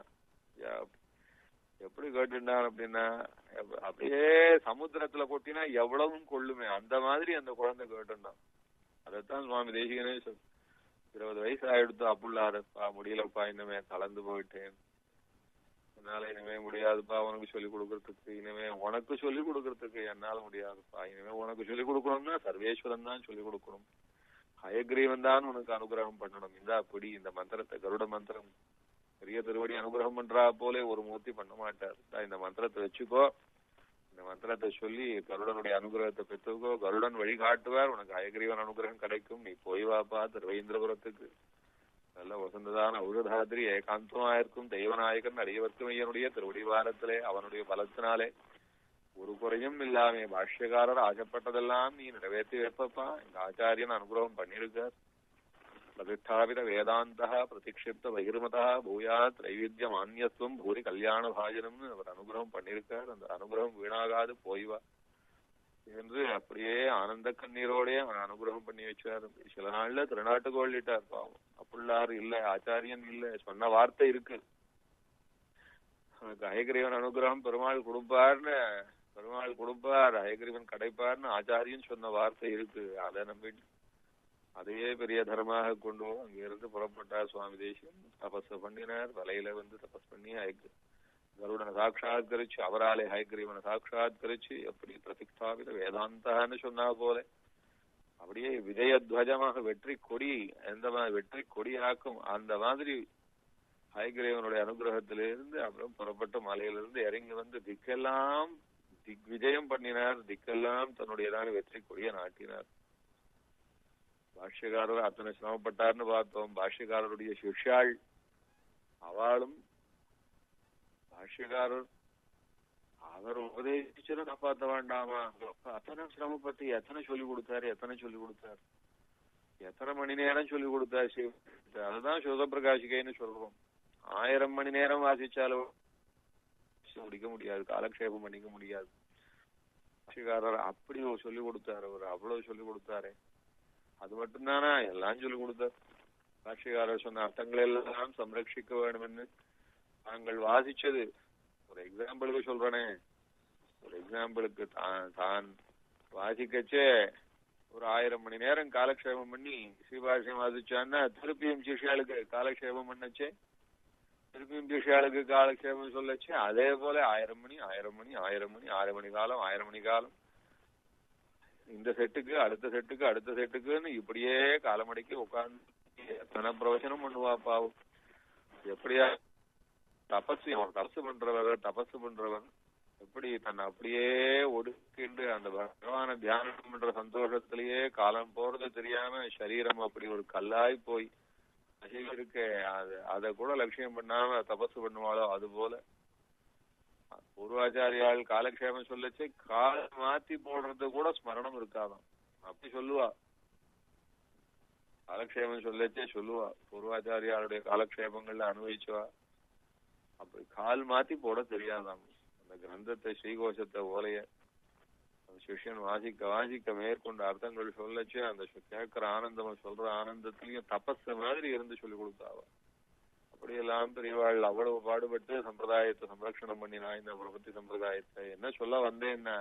எப்படி கேட்டுட்டான் அப்படின்னா எப்ப- அப்படியே சமுத்திரத்துல கொட்டினா எவ்வளவும் கொள்ளுமே அந்த மாதிரி அந்த குழந்தை கேட்டுட்டான் அதைத்தான் சுவாமி தேசிகனே சொல் இருபது வயசு ஆயிடுத்து அப்புள்ளாருப்பா முடியலப்பா இனிமே கலந்து போயிட்டேன் என்னால இனிமே முடியாதுப்பா உனக்கு சொல்லி கொடுக்கறதுக்கு இனிமே உனக்கு சொல்லி கொடுக்கறதுக்கு என்னால முடியாதுப்பா இனிமே உனக்கு சொல்லி கொடுக்கணும்னா சர்வேஸ்வரன் தான் சொல்லி கொடுக்கணும் ஹயக்ரீவன் தான் உனக்கு அனுகிரகம் பண்ணணும் இந்த அப்படி இந்த மந்திரத்தை கருட மந்திரம் பெரிய திருவடி அனுகிரகம் பண்றா போலே ஒரு மூர்த்தி பண்ண மாட்டார் இந்தா இந்த மந்திரத்தை வச்சுக்கோ இந்த மந்திரத்தை சொல்லி கருடனுடைய அனுகிரகத்தை பெற்றுக்கோ கருடன் வழிகாட்டுவார் உனக்கு ஹயக்ரீவன் அனுகிரகம் கிடைக்கும் நீ போய் வாப்பா திருவேந்திரபுரத்துக்கு நல்ல வசந்ததான ஔஷதாதிரி ஏகாந்தமா இருக்கும் தெய்வநாயகன் அடியவர்க்கும் ஐயனுடைய திருவடிவாரத்திலே அவனுடைய பலத்தினாலே ஒரு குறையும் இல்லாம பாஷ்யக்காரர் ஆசைப்பட்டதெல்லாம் நீ நிறைவேற்றி வைப்பப்பா இந்த ஆச்சாரியன் அனுகிரகம் பண்ணிருக்கார் பிரதிஷ்டாபித வேதாந்த பிரதிக்ஷிப்த பகிர்மதா பூயா திரைவித்ய மானியத்துவம் பூரி கல்யாண பாஜனம்னு அவர் அனுகிரகம் பண்ணிருக்கார் அந்த அனுகிரகம் வீணாகாது போய் வா என்று அப்படியே ஆனந்த கண்ணீரோடே அவன் அனுகிரகம் பண்ணி வச்சார் சில நாள்ல திருநாட்டுக்கு கொள்ளிட்டார் பாவம் அப்புள்ளார் இல்ல ஆச்சாரியன் இல்ல சொன்ன வார்த்தை இருக்கு அவனுக்கு ஹயகிரீவன் அனுகிரகம் பெருமாள் கொடுப்பார்னு பெருமாள் கொடுப்பார் ஹயகிரீவன் கிடைப்பார்னு ஆச்சாரியன் சொன்ன வார்த்தை இருக்கு அதை நம்பிட்டு அதையே பெரிய தர்மாக கொண்டு அங்க இருந்து புறப்பட்டார் சுவாமி தேசியம் தபஸ் பண்ணினார் வலையில வந்து தபஸ் பண்ணி ஹயக் கருடனை சாட்சாத்கரிச்சு அவராலே ஹயக்ரீவனை சாட்சாத்கரிச்சு எப்படி பிரதிஷ்டாபித வேதாந்தான்னு சொன்னா போல அப்படியே விஜயத்வஜமாக வெற்றி கொடி எந்த மாதிரி வெற்றி கொடியாக்கும் அந்த மாதிரி ஹயக்ரீவனுடைய அனுகிரகத்திலிருந்து அப்புறம் புறப்பட்ட மலையிலிருந்து இறங்கி வந்து திக்கெல்லாம் திக் விஜயம் பண்ணினார் திக்கெல்லாம் தன்னுடையதான வெற்றி கொடியை நாட்டினார் பாஷ்யக்காரர் அத்தனை சிரமப்பட்டார்னு பார்த்தோம் பாஷ்யக்காரருடைய சிஷ்யாள் அவளும் பாஷ்யக்காரர் அவர் உபதேசிச்சதை காப்பாத்த வேண்டாமா அத்தனை சிரமப்பட்டு எத்தனை சொல்லி கொடுத்தாரு எத்தனை சொல்லி கொடுத்தாரு எத்தனை மணி நேரம் சொல்லி கொடுத்தாரு சிவ அதுதான் சுகப்பிரகாசிகைன்னு சொல்றோம் ஆயிரம் மணி நேரம் வாசிச்சாலும் முடிக்க முடியாது காலக்ஷேபம் பண்ணிக்க முடியாது பாஷ்யக்காரர் அப்படி சொல்லி கொடுத்தாரு அவர் அவ்வளவு சொல்லி கொடுத்தாரு அது மட்டும்தானா எல்லாம் சொல்லி கொடுத்தார் பாஷ்யக்காரர் சொன்ன அர்த்தங்கள் எல்லாம் சம்ரட்சிக்க வேண்டும்னு நாங்கள் வாசிச்சது ஒரு எக்ஸாம்பிளுக்கு சொல்றேனே ஒரு எக்ஸாம்பிளுக்கு தான் தான் வாசிக்கச்சே ஒரு ஆயிரம் மணி நேரம் காலக்ஷேபம் பண்ணி ஸ்ரீபாஷ்யம் வாசிச்சான்னா திருப்பியும் சிஷியாளுக்கு காலக்ஷேபம் பண்ணச்சே திருப்பியும் சிஷியாளுக்கு காலக்ஷேபம் சொல்லச்சு அதே போல ஆயிரம் மணி ஆயிரம் மணி ஆயிரம் மணி ஆறு மணி காலம் ஆயிரம் மணி காலம் இந்த செட்டுக்கு அடுத்த செட்டுக்கு அடுத்த செட்டுக்குன்னு இப்படியே காலமடிக்கு உட்கார்ந்து எத்தனை பிரவச்சனம் பண்ணுவா பாவம் எப்படியா தபஸ் அவன் தபசு பண்றவர் தபசு பண்றவன் எப்படி தன்னை அப்படியே ஒடுக்கிண்டு அந்த பகவான தியானம் பண்ற சந்தோஷத்திலேயே காலம் போறது தெரியாம சரீரம் அப்படி ஒரு கல்லாய் போய் இருக்க அது அதை கூட லட்சியம் பண்ணாம தபசு பண்ணுவாளோ அது போல பூர்வாச்சாரியால் காலக்ஷேமம் சொல்லச்சு கால மாத்தி போடுறது கூட ஸ்மரணம் இருக்காதாம் அப்படி சொல்லுவா காலக்ஷேமம் சொல்லச்சே சொல்லுவா பூர்வாச்சாரியாளுடைய காலக்ஷேபங்கள்ல அனுபவிச்சுவா அப்படி கால் மாத்தி போட தெரியாதாம் அந்த கிரந்தத்தை ஸ்ரீகோஷத்தை ஓலைய அந்த சிஷ்யன் வாசிக்க வாசிக்க மேற்கொண்ட அர்த்தங்கள் சொல்லச்சு அந்த கேட்கிற ஆனந்தம் சொல்ற ஆனந்தத்திலயும் தபஸ் மாதிரி இருந்து சொல்லி கொடுத்தாவா அப்படியெல்லாம் பெரியவாள் அவ்வளவு பாடுபட்டு சம்பிரதாயத்தை சம்ரட்சணம் பண்ணினா இந்த பிரபத்தி சம்பிரதாயத்தை என்ன சொல்ல வந்தேன்னா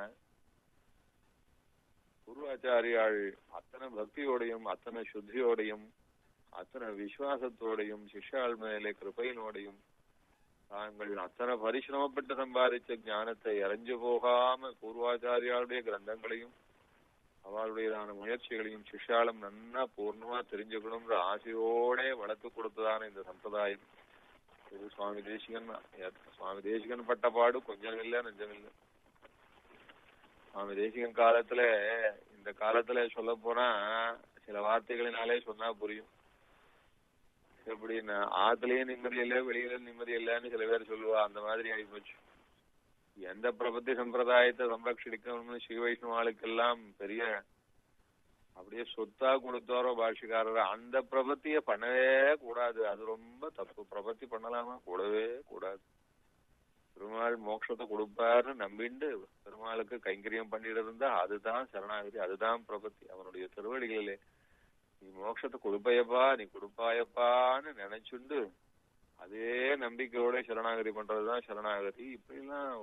குருவாச்சாரியாள் அத்தனை பக்தியோடையும் அத்தனை சுத்தியோடையும் அத்தனை விசுவாசத்தோடையும் சிஷ்யாள் மேலே கிருப்பையினோடையும் தாங்கள் அத்தனை பரிசிரமப்பட்டு சம்பாதிச்ச ஞானத்தை இறஞ்சு போகாம பூர்வாச்சாரியாளுடைய கிரந்தங்களையும் அவளுடையதான முயற்சிகளையும் சிஷ்யாலும் நன்னா பூர்ணமா தெரிஞ்சுக்கணும்ன்ற ஆசையோட வளர்த்து கொடுத்ததான இந்த சம்பிரதாயம் இது சுவாமி தேசிகன் தான். எத்- சுவாமி தேசிகன் பட்ட பாடு கொஞ்சம் இல்ல நெஞ்சம் இல்ல சுவாமி தேசிகன் காலத்துல இந்த காலத்துல சொல்ல போனா சில வார்த்தைகளினாலே சொன்னா புரியும் எப்படின்னா ஆத்துலயும் நிம்மதி இல்ல வெளியில நிம்மதி இல்லைன்னு சில பேர் சொல்லுவா அந்த மாதிரி ஆயிப்போச்சு எந்த பிரபத்தி சம்பிரதாயத்தை சம்ரட்சிக்கணும்னு ஸ்ரீ வைஷ்ணவாளுக்கெல்லாம் பெரிய அப்படியே சொத்தா கொடுத்தாரோ பாஷிக்காரர் அந்த பிரபத்திய பண்ணவே கூடாது அது ரொம்ப தப்பு பிரபத்தி பண்ணலாமா கூடவே கூடாது பெருமாள் மோட்சத்தை கொடுப்பாருன்னு நம்பிண்டு பெருமாளுக்கு கைங்கரியம் பண்ணிட்டு இருந்தா அதுதான் சரணாகதி அதுதான் பிரபத்தி அவனுடைய திருவடிகளிலே நீ மோட்சத்தை கொடுப்பையப்பா நீ கொடுப்பாயப்பான்னு நினைச்சுண்டு அதே நம்பிக்கையோட சரணாகதி பண்றதுதான் சரணாகதி இப்படிலாம்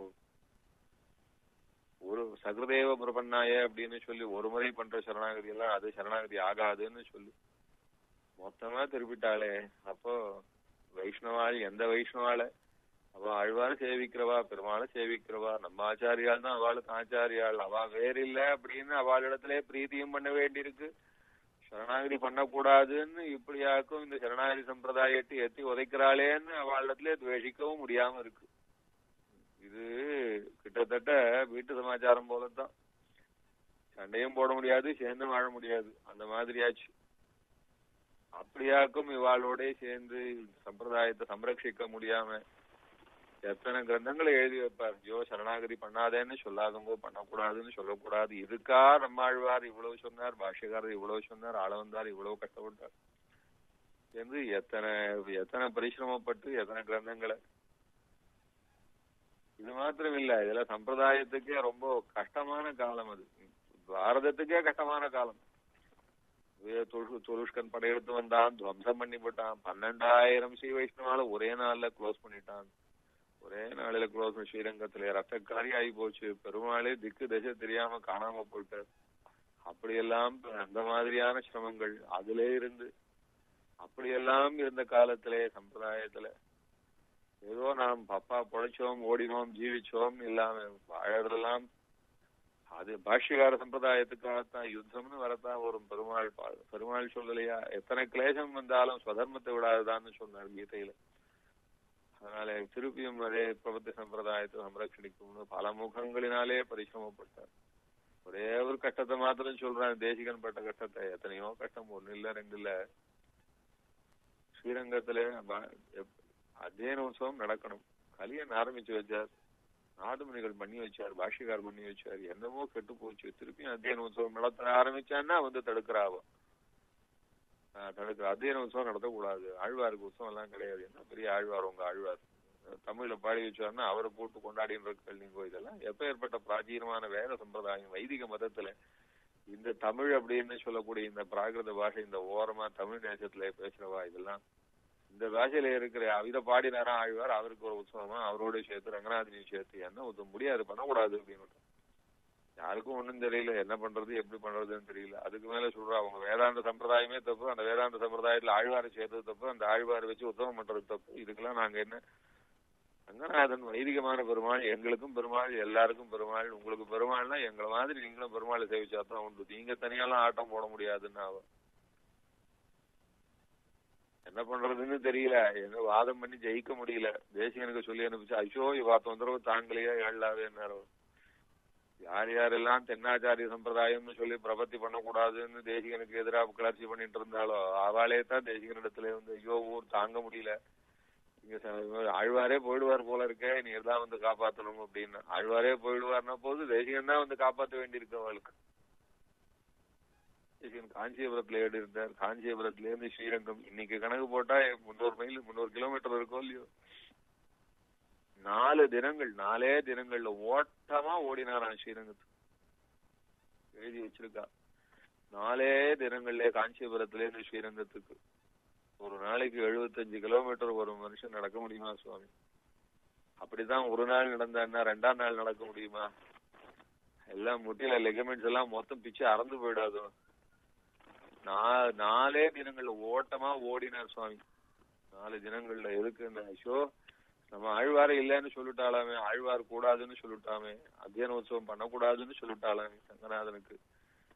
ஒரு சகுதேவ பிரபன்னாய அப்படின்னு சொல்லி ஒரு முறை பண்ற சரணாகதி எல்லாம் அது சரணாகதி ஆகாதுன்னு சொல்லி மொத்தமா திருப்பிட்டாளே அப்போ வைஷ்ணவாள் எந்த வைஷ்ணவாள அவ ஆழ்வார சேவிக்கிறவா பெருமாளை சேவிக்கிறவா நம்ம ஆச்சாரியால் தான் அவளுக்கு ஆச்சாரியாள் அவ வேற இல்ல அப்படின்னு அவளிடத்திலே பிரீத்தியும் பண்ண வேண்டியிருக்கு சரணாகதி பண்ணக்கூடாதுன்னு இப்படியாக்கும் இந்த சரணாகதி சம்பிரதாயத்தை எத்தி உதைக்கிறாளேன்னு அவளிடத்திலே துவேஷிக்கவும் முடியாம இருக்கு இது கிட்டத்தட்ட வீட்டு சமாச்சாரம் போலத்தான் சண்டையும் போட முடியாது சேர்ந்து வாழ முடியாது அந்த மாதிரியாச்சு அப்படியாக்கும் இவாளோட சேர்ந்து இந்த சம்பிரதாயத்தை சம்ரட்சிக்க முடியாம எத்தனை கிரந்தங்களை எழுதி வைப்பார் ஐயோ சரணாகதி பண்ணாதேன்னு சொல்லாதவங்க பண்ணக்கூடாதுன்னு சொல்லக்கூடாது இதுக்கா நம்மாழ்வார் இவ்வளவு சொன்னார் பாஷ்யக்காரர் இவ்வளவு சொன்னார் ஆளவந்தார் இவ்வளவு கஷ்டப்பட்டார் என்று எத்தனை எத்தனை பரிசிரமப்பட்டு எத்தனை கிரந்தங்களை இது மாத்திரம் இல்ல இதுல சம்பிரதாயத்துக்கே ரொம்ப கஷ்டமான காலம் அது பாரதத்துக்கே கஷ்டமான காலம் வே- துரு- துருஷ்கன் படையெடுத்து வந்தான் துவம்சம் பண்ணி போட்டான் பன்னெண்டாயிரம் ஸ்ரீ வைஷ்ணவால ஒரே நாள்ல க்ளோஸ் பண்ணிட்டான் ஒரே நாளில க்ளோஸ் பண்ணி ஸ்ரீரங்கத்துல ரத்தக்காரி ஆகி போச்சு பெருமாளே திக்கு திசை தெரியாம காணாம போயிட்டார் அப்படியெல்லாம் அந்த மாதிரியான சிரமங்கள் அதிலே இருந்து அப்படியெல்லாம் இருந்த காலத்திலே சம்பிரதாயத்துல ஏதோ நாம் பப்பா பொழைச்சோம் ஓடினோம் ஜீவிச்சோம் இல்லாம வாழறதெல்லாம் அது பாஷ்யகார சம்பிரதாயத்துக்காகத்தான் யுத்தம்னு வரத்தான் ஒரு பெருமாள் பா- பெருமாள் சொல்லலையா எத்தனை கிளேசம் வந்தாலும் ஸ்வதர்மத்தை விடாதுதான்னு சொன்னார் கீதையில அதனால திருப்பியும் அதே பிரபத்தி சம்பிரதாயத்தை சம்ரட்சணிக்கும்னு பல முகங்களினாலே பரிசிரமப்பட்டார் ஒரே ஒரு கஷ்டத்தை மாத்திரம் சொல்றேன் தேசிகன் பட்ட கஷ்டத்தை எத்தனையோ கஷ்டம் ஒண்ணு இல்ல ரெண்டு இல்ல ஸ்ரீரங்கத்துல ப- எப்- அத்தியன உற்சவம் நடக்கணும் கலியன் ஆரம்பிச்சு வச்சார் நாடுமணிகள் பண்ணி வச்சார் பாஷ்யக்கார் பண்ணி வச்சார் என்னமோ கெட்டு போச்சு திருப்பியும் அத்தியன உற்சவம் நடத்த ஆரம்பிச்சான்னா வந்து தடுக்கிறாவோ தடுக்கிற அத்தியன உற்சவம் நடத்தக்கூடாது ஆழ்வாருக்கு உற்சவம் எல்லாம் கிடையாது என்ன பெரிய ஆழ்வார் உங்க ஆழ்வார் தமிழ்ல பாடி வச்சாருன்னா அவரை போட்டு கொண்டாடின்னு இருக்கல் நீங்க இதெல்லாம் எப்ப ஏற்பட்ட பிராச்சீனமான வேத சம்பிரதாயம் வைதிக மதத்துல இந்த தமிழ் அப்படின்னு சொல்லக்கூடிய இந்த பிராகிருத பாஷை இந்த ஓரமா தமிழ் தேசத்துல பேசுறவா இதெல்லாம் இந்த பாஷையில இருக்கிற இதை பாடினாரா ஆழ்வார் அவருக்கு ஒரு உற்சவமா அவரோட சேர்த்து ரங்கநாதனையும் சேர்த்து என்ன உத்தம் முடியாது பண்ணக்கூடாது அப்படின்னு யாருக்கும் ஒண்ணும் தெரியல என்ன பண்றது எப்படி பண்றதுன்னு தெரியல அதுக்கு மேல சொல்றா அவங்க வேதாந்த சம்பிரதாயமே தப்பு அந்த வேதாந்த சம்பிரதாயத்துல ஆழ்வாரை சேர்த்தது தப்பு அந்த ஆழ்வாரை வச்சு உத்தவம் பண்றது தப்பு இதுக்கெல்லாம் நாங்க என்ன ரங்கநாதன் வைதிகமான பெருமாள் எங்களுக்கும் பெருமாள் எல்லாருக்கும் பெருமாள் உங்களுக்கு பெருமாள்னா எங்களை மாதிரி நீங்களும் பெருமாளை சேவிச்சா தான் உண்டு நீங்க தனியாலாம் ஆட்டம் போட முடியாதுன்னு அவ என்ன பண்றதுன்னு தெரியல என்ன வாதம் பண்ணி ஜெயிக்க முடியல தேசிகனுக்கு சொல்லி அனுப்பிச்சு ஐயோ இவா தொந்தரவு தாங்கலையா ஏழாவே என்ன யார் யாரெல்லாம் தென்னாச்சாரிய சம்பிரதாயம்னு சொல்லி பிரபத்தி பண்ணக்கூடாதுன்னு தேசிகனுக்கு எதிராக கிளர்ச்சி பண்ணிட்டு இருந்தாலோ அவளே தான் தேசிகனிடத்துல வந்து ஐயோ ஊர் தாங்க முடியல இங்க ச- ஆழ்வாரே போயிடுவார் போல இருக்கே நீ தான் வந்து காப்பாத்தணும் அப்படின்னு ஆழ்வாரே போயிடுவார்னா போது தேசிகன் தான் வந்து காப்பாத்த வேண்டியிருக்கு அவளுக்கு தேசிகன் காஞ்சிபுரத்துல ஏடு இருந்தார் காஞ்சிபுரத்துல இருந்து ஸ்ரீரங்கம் இன்னைக்கு கணக்கு போட்டா முன்னூறு மைல் முன்னூறு கிலோமீட்டர் இருக்கும் இல்லையோ நாலு தினங்கள் நாலே தினங்கள்ல ஓட்டமா ஓடினாராம் ஸ்ரீரங்கத்துக்கு எழுதி வச்சிருக்கா நாலே தினங்கள்ல காஞ்சிபுரத்துல இருந்து ஸ்ரீரங்கத்துக்கு ஒரு நாளைக்கு எழுபத்தஞ்சு கிலோமீட்டர் ஒரு மனுஷன் நடக்க முடியுமா சுவாமி அப்படிதான் ஒரு நாள் நடந்தான்னா ரெண்டாம் நாள் நடக்க முடியுமா எல்லாம் முட்டியில லெகமெண்ட்ஸ் எல்லாம் மொத்தம் பிச்சு அறந்து போயிடாதோ நா- நாலே தினங்கள்ல ஓட்டமா ஓடினார் சுவாமி நாலு தினங்கள்ல எதுக்கு இந்த ஷோ நம்ம ஆழ்வாரே இல்லைன்னு சொல்லிட்டாலாமே ஆழ்வார் கூடாதுன்னு சொல்லிட்டாமே அத்தியன உற்சவம் பண்ணக்கூடாதுன்னு சொல்லிட்டாலாமே சங்கநாதனுக்கு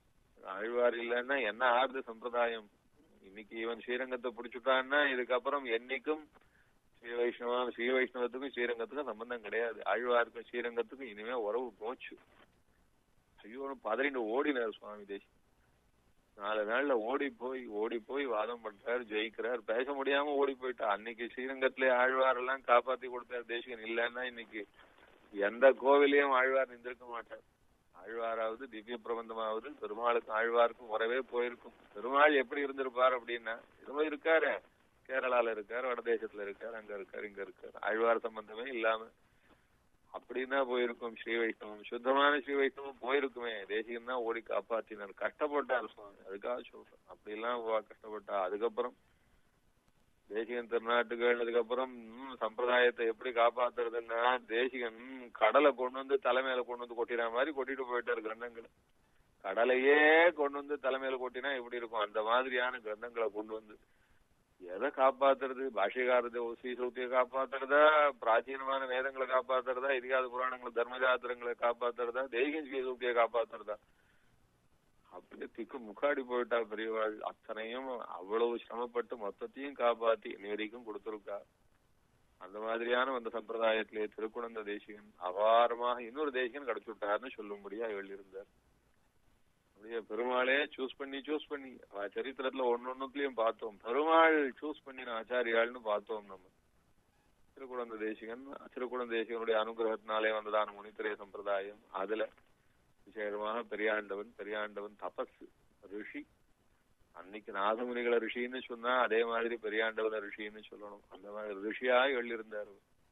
ஆழ்வார் இல்லைன்னா என்ன ஆறுது சம்பிரதாயம் இன்னைக்கு இவன் ஸ்ரீரங்கத்தை பிடிச்சுட்டான்னா இதுக்கப்புறம் என்னைக்கும் ஸ்ரீ வைஷ்ணவா ஸ்ரீ வைஷ்ணவத்துக்கும் ஸ்ரீரங்கத்துக்கும் சம்பந்தம் கிடையாது ஆழ்வாருக்கும் ஸ்ரீரங்கத்துக்கும் இனிமே உறவு போச்சு ஐயோ பதறிண்டு ஓடினார் சுவாமி தேசி நாலு நாள்ல ஓடி போய் ஓடி போய் வாதம் பண்றாரு ஜெயிக்கிறார் பேச முடியாம ஓடி போயிட்டா அன்னைக்கு ஸ்ரீரங்கத்திலே ஆழ்வார் எல்லாம் காப்பாத்தி கொடுத்தார் தேசிகன் இல்லைன்னா இன்னைக்கு எந்த கோவிலையும் ஆழ்வார் நின்றிருக்க மாட்டார் ஆழ்வாராவது திவ்ய பிரபந்தமாவது பெருமாளுக்கும் ஆழ்வாருக்கும் உறவே போயிருக்கும் பெருமாள் எப்படி இருந்திருப்பார் அப்படின்னா இதுவும் இருக்காரு கேரளால இருக்கார் வடதேசத்துல இருக்கார் அங்க இருக்கார் இங்க இருக்கார் ஆழ்வார் சம்பந்தமே இல்லாம அப்படின்னா போயிருக்கும் ஸ்ரீ வைஷ்ணவம் சுத்தமான ஸ்ரீ வைஷ்ணவம் போயிருக்குமே தேசியம் தான் ஓடி காப்பாத்தினார் கஷ்டப்பட்டார் சுவாமி அதுக்காக சொல்றேன் அப்படி எல்லாம் கஷ்டப்பட்டா அதுக்கப்புறம் தேசிகன் திருநாட்டுகள் அதுக்கப்புறம் ம், சம்பிரதாயத்தை எப்படி காப்பாத்துறதுன்னா தேசிகன் ம், கடலை கொண்டு வந்து தலைமையில கொண்டு வந்து கொட்டிற மாதிரி கொட்டிட்டு போயிட்டாரு கிரந்தங்களை கடலையே கொண்டு வந்து தலைமையில கொட்டினா எப்படி இருக்கும் அந்த மாதிரியான கிரந்தங்களை கொண்டு வந்து எதை காப்பாத்துறது பாஷ்யகாரத ஸ்ரீசூத்தியை காப்பாத்துறதா பிராச்சீனமான வேதங்களை காப்பாத்துறதா இதிகாத புராணங்களை தர்மசாஸ்திரங்களை காப்பாத்துறதா தெய்வீக ஸ்ரீசூத்தியை காப்பாத்துறதா அப்படியே திக்கு முக்காடி போயிட்டா பெரியவாள் அத்தனையும் அவ்வளவு சிரமப்பட்டு மொத்தத்தையும் காப்பாத்தி இன்னி வரைக்கும் கொடுத்திருக்கா அந்த மாதிரியான அந்த சம்பிரதாயத்திலே திருக்குணந்த தேசிகன் அபாரமாக இன்னொரு தேசிகன் கிடைச்சு விட்டாருன்னு சொல்லும்படியா எழுதியிருந்தார் அப்படியே பெருமாளே சூஸ் பண்ணி சூஸ் பண்ணி அவ சரித்திரத்துல ஒன்னொன்னுலயும் பார்த்தோம் பெருமாள் சூஸ் பண்ணின ஆச்சாரியாள்னு பார்த்தோம் நம்ம திருக்குழந்த தேசிகன் திருக்குழந்த தேசிகனுடைய அனுகிரகத்தினாலே வந்ததான முனித்திரை சம்பிரதாயம் அதுல விசேஷமாக பெரியாண்டவன் பெரியாண்டவன் தபஸ் ரிஷி அன்னைக்கு நாதமுனிகளை ரிஷின்னு சொன்னா அதே மாதிரி பெரியாண்டவன ரிஷின்னு சொல்லணும் அந்த மாதிரி ரிஷியா எழுதியிருந்தார்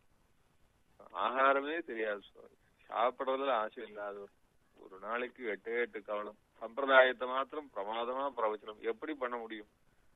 ஆகாரமே தெரியாது சுவாமி சாப்பிடுறதுல ஆசை இல்லாதவர் ஒரு நாளைக்கு எட்டு எட்டு கவலம் சம்பிரதாயத்தை மாத்திரம் பிரமாதமா பிரவச்சனம் எப்படி பண்ண முடியும்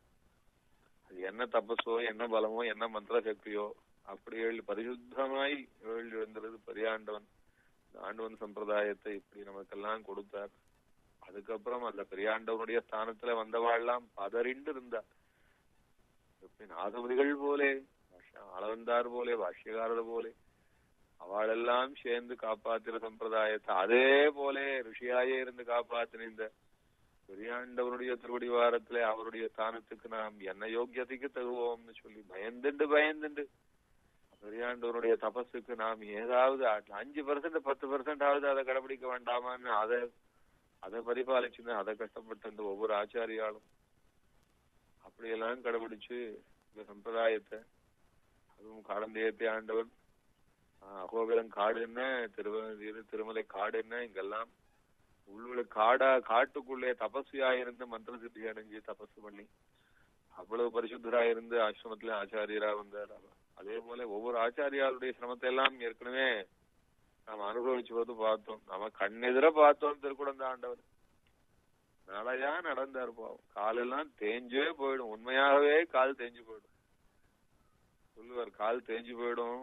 அது என்ன தபஸோ என்ன பலமோ என்ன மந்திர சக்தியோ அப்படி எழு பரிசுத்தமாய் எழுதி வந்தது பெரியாண்டவன் இந்த ஆண்டவன் சம்பிரதாயத்தை இப்படி நமக்கெல்லாம் கொடுத்தார் அதுக்கப்புறம் அந்த பெரியாண்டவனுடைய ஸ்தானத்துல வந்தவாள்லாம் பதறிண்டு இருந்தார் எப்படி நாதமுதிகள் போலே அளவந்தார் போலே பாஷ்யகாரர் போலே அவளெல்லாம் சேர்ந்து காப்பாத்தின சம்பிரதாயத்தை அதே போல ரிஷியாயே இருந்து காப்பாத்தின இந்த பெரியாண்டவனுடைய திருவடிவாரத்திலே அவருடைய ஸ்தானத்துக்கு நாம் என்ன யோக்கியதைக்கு தகுவோம்னு சொல்லி பயந்துண்டு பயந்துண்டு பெரியாண்டவனுடைய தபஸுக்கு நாம் ஏதாவது அஞ்சு பர்சன்ட் பத்து பர்சன்ட் ஆகுது அதை கடைபிடிக்க வேண்டாமான்னு அதை அதை பரிபாலிச்சுன்னு அதை கஷ்டப்பட்டு இந்த ஒவ்வொரு ஆச்சாரியாலும் அப்படியெல்லாம் கடைபிடிச்சு இந்த சம்பிரதாயத்தை அதுவும் காடந்தேயத்தை ஆண்டவன் அகோபுரம் காடு என்ன திருவ திருமலை காடு என்ன இங்கெல்லாம் உள்ள காடா காட்டுக்குள்ளே தபஸ்வியா இருந்து மந்திர சித்தி அடைஞ்சு தபசு பண்ணி அவ்வளவு பரிசுத்தரா இருந்து ஆசிரமத்துல ஆச்சாரியரா வந்தார் அதே போல ஒவ்வொரு ஆச்சாரியாருடைய சிரமத்தை எல்லாம் ஏற்கனவே நாம் அனுபவிச்சு போது பார்த்தோம் நம்ம கண்ணெதிர பார்த்தோம் திருக்குடந்த ஆண்டவர் நாளையா நடந்தார் பாவம் காலெல்லாம் தேஞ்சே போயிடும் உண்மையாகவே கால் தேஞ்சு போயிடும் சொல்லுவார் கால் தேஞ்சு போயிடும்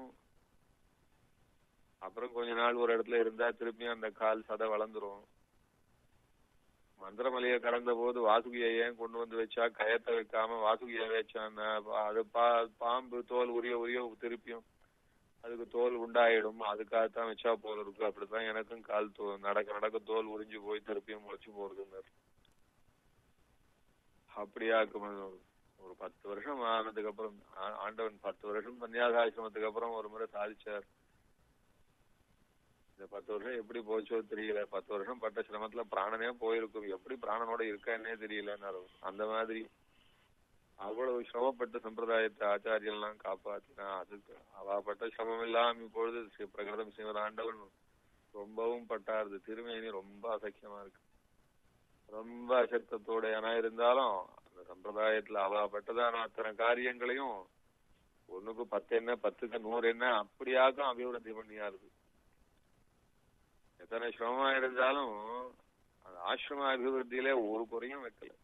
அப்புறம் கொஞ்ச நாள் ஒரு இடத்துல இருந்தா திருப்பியும் அந்த கால் சதை வளர்ந்துரும் மந்திரமலையை கடந்த போது வாசுகியை ஏன் கொண்டு வந்து வச்சா கயத்தை வைக்காம வாசுகியை வச்சான்னா அது பா பாம்பு தோல் உரிய உரிய திருப்பியும் அதுக்கு தோல் உண்டாயிடும் அதுக்காகத்தான் வச்சா போல இருக்கு அப்படித்தான் எனக்கும் கால் தோ நடக்க நடக்க தோல் உறிஞ்சு போய் திருப்பியும் முளைச்சு போறதுங்க அப்படியாக்கும் ஒரு பத்து வருஷம் ஆனதுக்கு அப்புறம் ஆண்டவன் பத்து வருஷம் சன்னியாசாசிரமத்துக்கு அப்புறம் ஒரு முறை சாதிச்சார் இந்த பத்து வருஷம் எப்படி போச்சோ தெரியல பத்து வருஷம் பட்ட சிரமத்துல பிராணனே போயிருக்கும் எப்படி பிராணனோட இருக்கான்னே தெரியலன்னு அந்த மாதிரி அவ்வளவு சிரமப்பட்ட சம்பிரதாயத்தை ஆச்சாரியெல்லாம் காப்பாத்தினா அதுக்கு அவாப்பட்ட சிரமம் இல்லாம இப்பொழுது பிரகடம் சிவன் ஆண்டவன் ரொம்பவும் பட்டாருது திருமேனி ரொம்ப அசக்கியமா இருக்கு ரொம்ப அசக்தத்தோட ஏன்னா இருந்தாலும் அந்த சம்பிரதாயத்துல அவாப்பட்டதான அத்தனை காரியங்களையும் ஒண்ணுக்கு பத்து என்ன பத்துக்கு நூறு என்ன அப்படியாக்கும் அபிவிருத்தி பண்ணியா இருக்கு எத்தனை சிரமமா இருந்தாலும் அந்த ஆசிரம அபிவிருத்தியில ஒரு குறையும் வைக்கல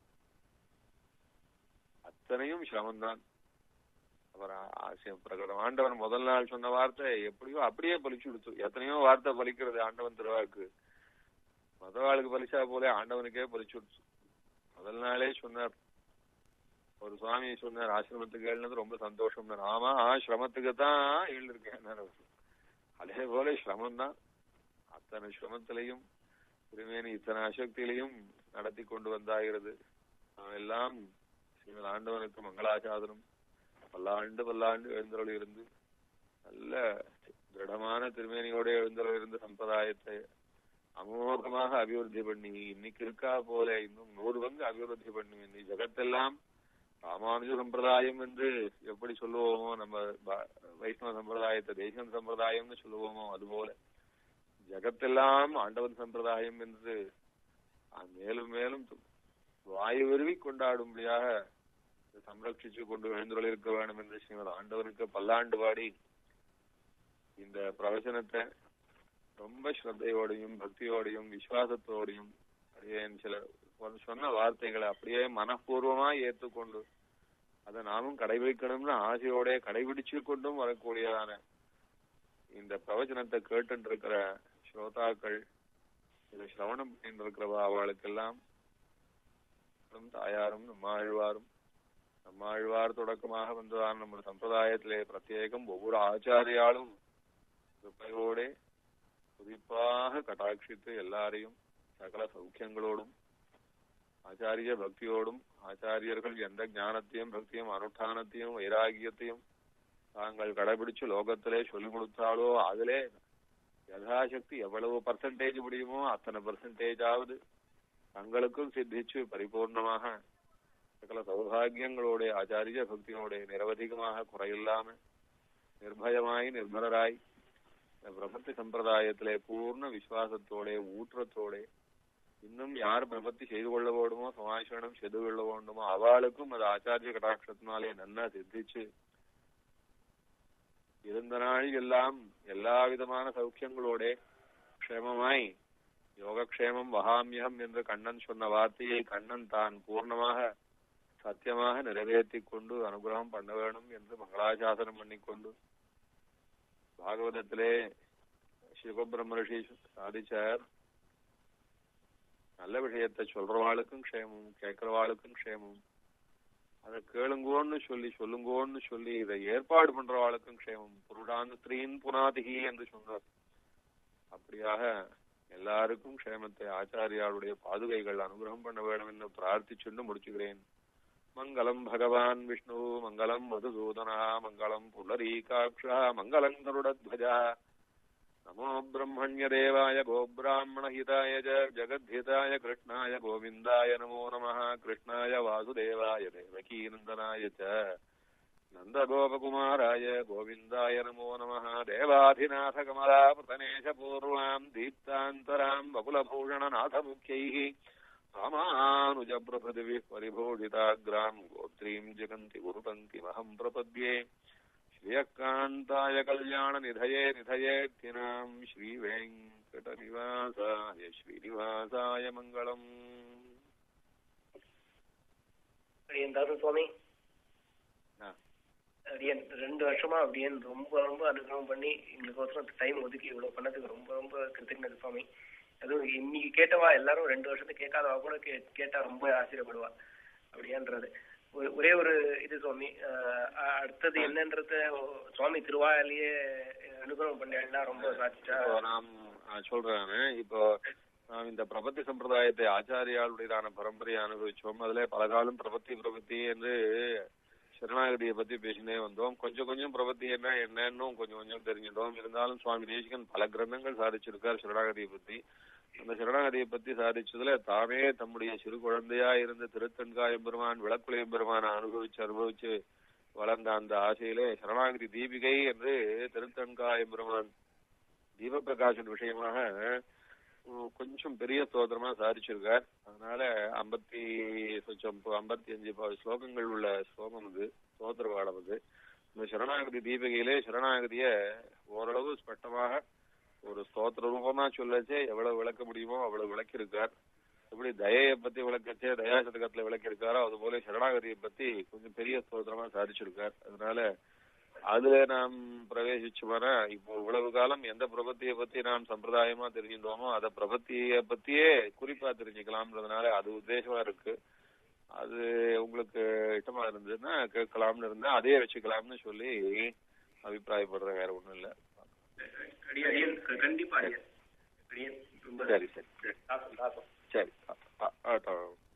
அத்தனையும் சிரமம்தான் அப்புறம் பிரகடம் ஆண்டவன் முதல் நாள் சொன்ன வார்த்தை எப்படியோ அப்படியே பலிச்சு கொடுத்து எத்தனையோ வார்த்தை பலிக்கிறது ஆண்டவன் திருவாக்கு மதவாளுக்கு பலிச்சா போல ஆண்டவனுக்கே பலிச்சு கொடுத்து முதல் நாளே சொன்னார் ஒரு சுவாமி சொன்னார் ஆசிரமத்துக்கு எழுந்தது ரொம்ப சந்தோஷம் ஆமா ஆசிரமத்துக்கு தான் எழுந்திருக்கேன் அதே போல சிரமம் தான் அத்தனை சிரமத்திலையும் திருமேனி இத்தனை அசக்தியிலையும் நடத்தி கொண்டு வந்தாகிறது நாம் எல்லாம் ஸ்ரீமத் ஆண்டவனுக்கு மங்களாசாதனம் பல்லாண்டு பல்லாண்டு எழுந்தருள் இருந்து நல்ல திடமான திருமேனியோட எழுந்தருள் இருந்த சம்பிரதாயத்தை அமோகமாக அபிவிருத்தி பண்ணி இன்னைக்கு இருக்கா போல இன்னும் நூறு பங்கு அபிவிருத்தி பண்ணி இன்னி ஜெகத்தெல்லாம் ராமானுஜ சம்பிரதாயம் என்று எப்படி சொல்லுவோமோ நம்ம ப- வைஷ்ணவ சம்பிரதாயத்தை தேசியம் சம்பிரதாயம்னு சொல்லுவோமோ அதுபோல ஜெகத்தெல்லாம் ஆண்டவன் சம்பிரதாயம் என்று அஹ், மேலும் மேலும் வாயு விருவி கொண்டாடும்படியாக இதை சம்ரட்சிச்சு கொண்டு எழுந்துள்ள இருக்க வேண்டும் என்று ஸ்ரீமத் ஆண்டவனுக்கு பல்லாண்டு பாடி இந்த பிரவச்சனத்தை ரொம்ப ஸ்ரத்தையோடையும் பக்தியோடையும் விசுவாசத்தோடையும் அப்படியே சில ஒரு சொன்ன வார்த்தைகளை அப்படியே மனப்பூர்வமா ஏற்றுக்கொண்டு அதை நாமும் கடைபிடிக்கணும்னு ஆசையோட கடைபிடிச்சு கொண்டும் வரக்கூடியதான இந்த பிரவச்சனத்தை கேட்டு இருக்கிற ஸ்ரோதாக்கள் இதை சிரவணம் பண்ணிட்டு இருக்கிறவா அவளுக்கெல்லாம் நம் தாயாரும் நம்மாழ்வாரும் நம்மாழ்வார் தொடக்கமாக வந்ததான நம்ம சம்பிரதாயத்திலே பிரத்யேகம் ஒவ்வொரு ஆச்சாரியாலும் கிருப்பையோட குறிப்பாக கட்டாட்சித்து எல்லாரையும் சகல சௌக்கியங்களோடும் ஆச்சாரிய பக்தியோடும் ஆச்சாரியர்கள் எந்த ஞானத்தையும் பக்தியும் அனுஷ்டானத்தையும் வைராகியத்தையும் தாங்கள் கடைபிடிச்சு லோகத்திலே சொல்லிக் கொடுத்தாலோ அதிலே யதாசக்தி எவ்வளவு பர்சன்டேஜ் முடியுமோ அத்தனை பர்சன்டேஜாவது தங்களுக்கும் சித்திச்சு பரிபூர்ணமாக சகல சௌபாகியங்களோட ஆச்சாரிய பக்தியோட நிரவதிகமாக குறையில்லாம நிர்பயமாய் நிர்மலராய் இந்த பிரபத்தி சம்பிரதாயத்திலே பூர்ண விசுவாசத்தோட ஊற்றத்தோட இன்னும் யார் பிரபத்தி செய்து கொள்ள வேண்டுமோ சமாசனம் செய்து கொள்ள வேண்டுமோ அவளுக்கும் அது ஆச்சாரிய கடாட்சத்தினாலே நன்னா சித்திச்சு இருந்த நாள் எல்லாம் எல்லா விதமான சௌக்கியங்களோட க்ஷேமமாய் யோகக்ஷேமம் வகாமியம் என்று கண்ணன் சொன்ன வார்த்தையை கண்ணன் தான் பூர்ணமாக சத்தியமாக நிறைவேற்றி கொண்டு அனுகிரகம் பண்ண வேணும் என்று மங்களாசாசனம் பண்ணிக்கொண்டு பாகவதத்திலே சிவபிரம்ம சாதிச்சார் நல்ல விஷயத்தை சொல்றவாளுக்கும் க்ஷேமம் கேட்கிறவாளுக்கும் க்ஷேமம் அதை கேளுங்கோன்னு சொல்லி சொல்லுங்கோன்னு சொல்லி இதை ஏற்பாடு பண்றவாளுக்கும் க்ஷேமம் புருடான் ஸ்திரீன் புனாதிகி என்று சொன்னார் அப்படியாக எல்லாருக்கும் க்ஷேமத்தை ஆச்சாரியாருடைய பாதுகைகள் அனுகிரகம் பண்ண வேண்டும் என்று பிரார்த்திச்சுண்டு முடிச்சுக்கிறேன் மங்களம் பகவான் விஷ்ணு மங்களம் மதுசூதனா மங்களம் புலரீகாட்சா மங்களம் கருடத்வஜா நமோ பிரம்மண்யதேவாய கோபிராமணஹிதாய ஜ ஜகத்ஹிதாய கிருஷ்ணாய கோவிந்தாய நமோ நமः கிருஷ்ணாய வாசுதேவாய தேவகீநந்தனாய ச நந்தகோபகுமாராய கோவிந்தாய நமோ நமः தேவாதிநாத கமலாபதனேஷ பூர்வாம் தீப்தாந்தராம் வகுலபூஷணநாதமுख्यैः ராமானுஜ பிரபதிவிः परिभूषिताग्राम् गोत्रीम् जगन्ति गुरुपङ्क्तिमहम् प्रपद्ये श्रियकान्ताय कल्याणनिधये निधयेत्यनाम् श्रीवेङ्कटनिवासाय श्रीनिवासाय मङ्गलम् அடியன் தாசு சுவாமி ஆ. அடியன் ரெண்டு வருஷமா அப்படியன் ரொம்ப ரொம்ப அனுகிரகம் பண்ணி எங்களுக்கோசரம் டைம் ஒதுக்கி இவ்வளவு பண்ணதுக்கு ரொம்ப ரொம்ப கிருத்தಜ್ಞது சுவாமி அதுவும் இன்னைக்கு கேட்டவா எல்லாரும் ரெண்டு வருஷத்துக்கு கேட்காதவா கூட கே- கேட்டா ரொம்ப ஆச்சரியப்படுவா அப்படியான்றது ஒரு- ஒரே ஒரு இது சுவாமி அஹ், அ- அடுத்தது என்னன்றது சுவாமி திருவாயிலேயே அனுகிரகம் பண்ணா ரொம்ப சாட்சிச்சா இப்போ நாம் ஆ, சொல்றேன் இப்போ நாம் இந்த பிரபத்தி சம்பிரதாயத்தை ஆச்சாரியாளுடையதான பரம்பரையை அனுபவிச்சோம் அதுல பல காலம் பிரபத்தி பிரபத்தி என்று சரணாகதியை பத்தி பேசினே வந்தோம் கொஞ்சம் கொஞ்சம் பிரபத்தி என்ன என்னன்னு கொஞ்சம் கொஞ்சம் தெரிஞ்சிட்டோம் இருந்தாலும் சுவாமி தேசிகன் பல கிரந்தங்கள் சாதிச்சிருக்கார் சரணாகதியை பத்தி அந்த சரணாகதியை பத்தி சாதிச்சதுல தாமே தம்முடைய சிறு குழந்தையா இருந்த திருத்தன்காயம் பெருமான் விளக்குலையும் பெருமான அனுபவிச்சு அனுபவிச்சு வளர்ந்த அந்த ஆசையிலே சரணாகதி தீபிகை என்று திருத்தன்காயம் பெருமான் தீபப்பிரகாசன் விஷயமாக உம், கொஞ்சம் பெரிய ஸ்தோத்திரமா சாதிச்சிருக்கார் அதனால ஐம்பத்தி சொச்சம் ஐம்பத்தி அஞ்சு ப- ஸ்லோகங்கள் உள்ள ஸ்லோகம் இது ஸ்தோத்திர பாடம் இது இந்த சரணாகதி தீபிகையிலே சரணாகதிய ஓரளவு ஸ்பஷ்டமாக ஒரு ஸ்தோத்திர ரூபமா சொல்லச்சே எவ்வளவு விளக்க முடியுமோ அவ்வளவு விளக்கியிருக்கார் எப்படி தயையை பத்தி விளக்கச்சே தயா சதகத்துல விளக்கியிருக்காரோ அது போல சரணாகதியை பத்தி கொஞ்சம் பெரிய ஸ்தோத்திரமா சாதிச்சிருக்கார் அதனால அதுல நாம் பிரவேசிச்சோம்னா இப்போ இவ்வளவு காலம் எந்த பிரபத்தியை பத்தி நாம் சம்பிரதாயமா தெரிஞ்சிருந்தோமோ அத பிரபத்திய பத்தியே குறிப்பா தெரிஞ்சுக்கலாம்ன்றதுனால அது உத்தேசமா இருக்கு அது உங்களுக்கு இஷ்டமா இருந்ததுன்னா கேட்கலாம்னு இருந்தா அதே வச்சுக்கலாம்னு சொல்லி அபிப்பிராயப்படுறேன் வேற ஒண்ணும் இல்ல அடியன் அடியன் கண்டிப்பா அடியன் அடியன் ரொம்ப சரி சரி தாசம் தாசம் சரி ஆ, ஆ, ஆ,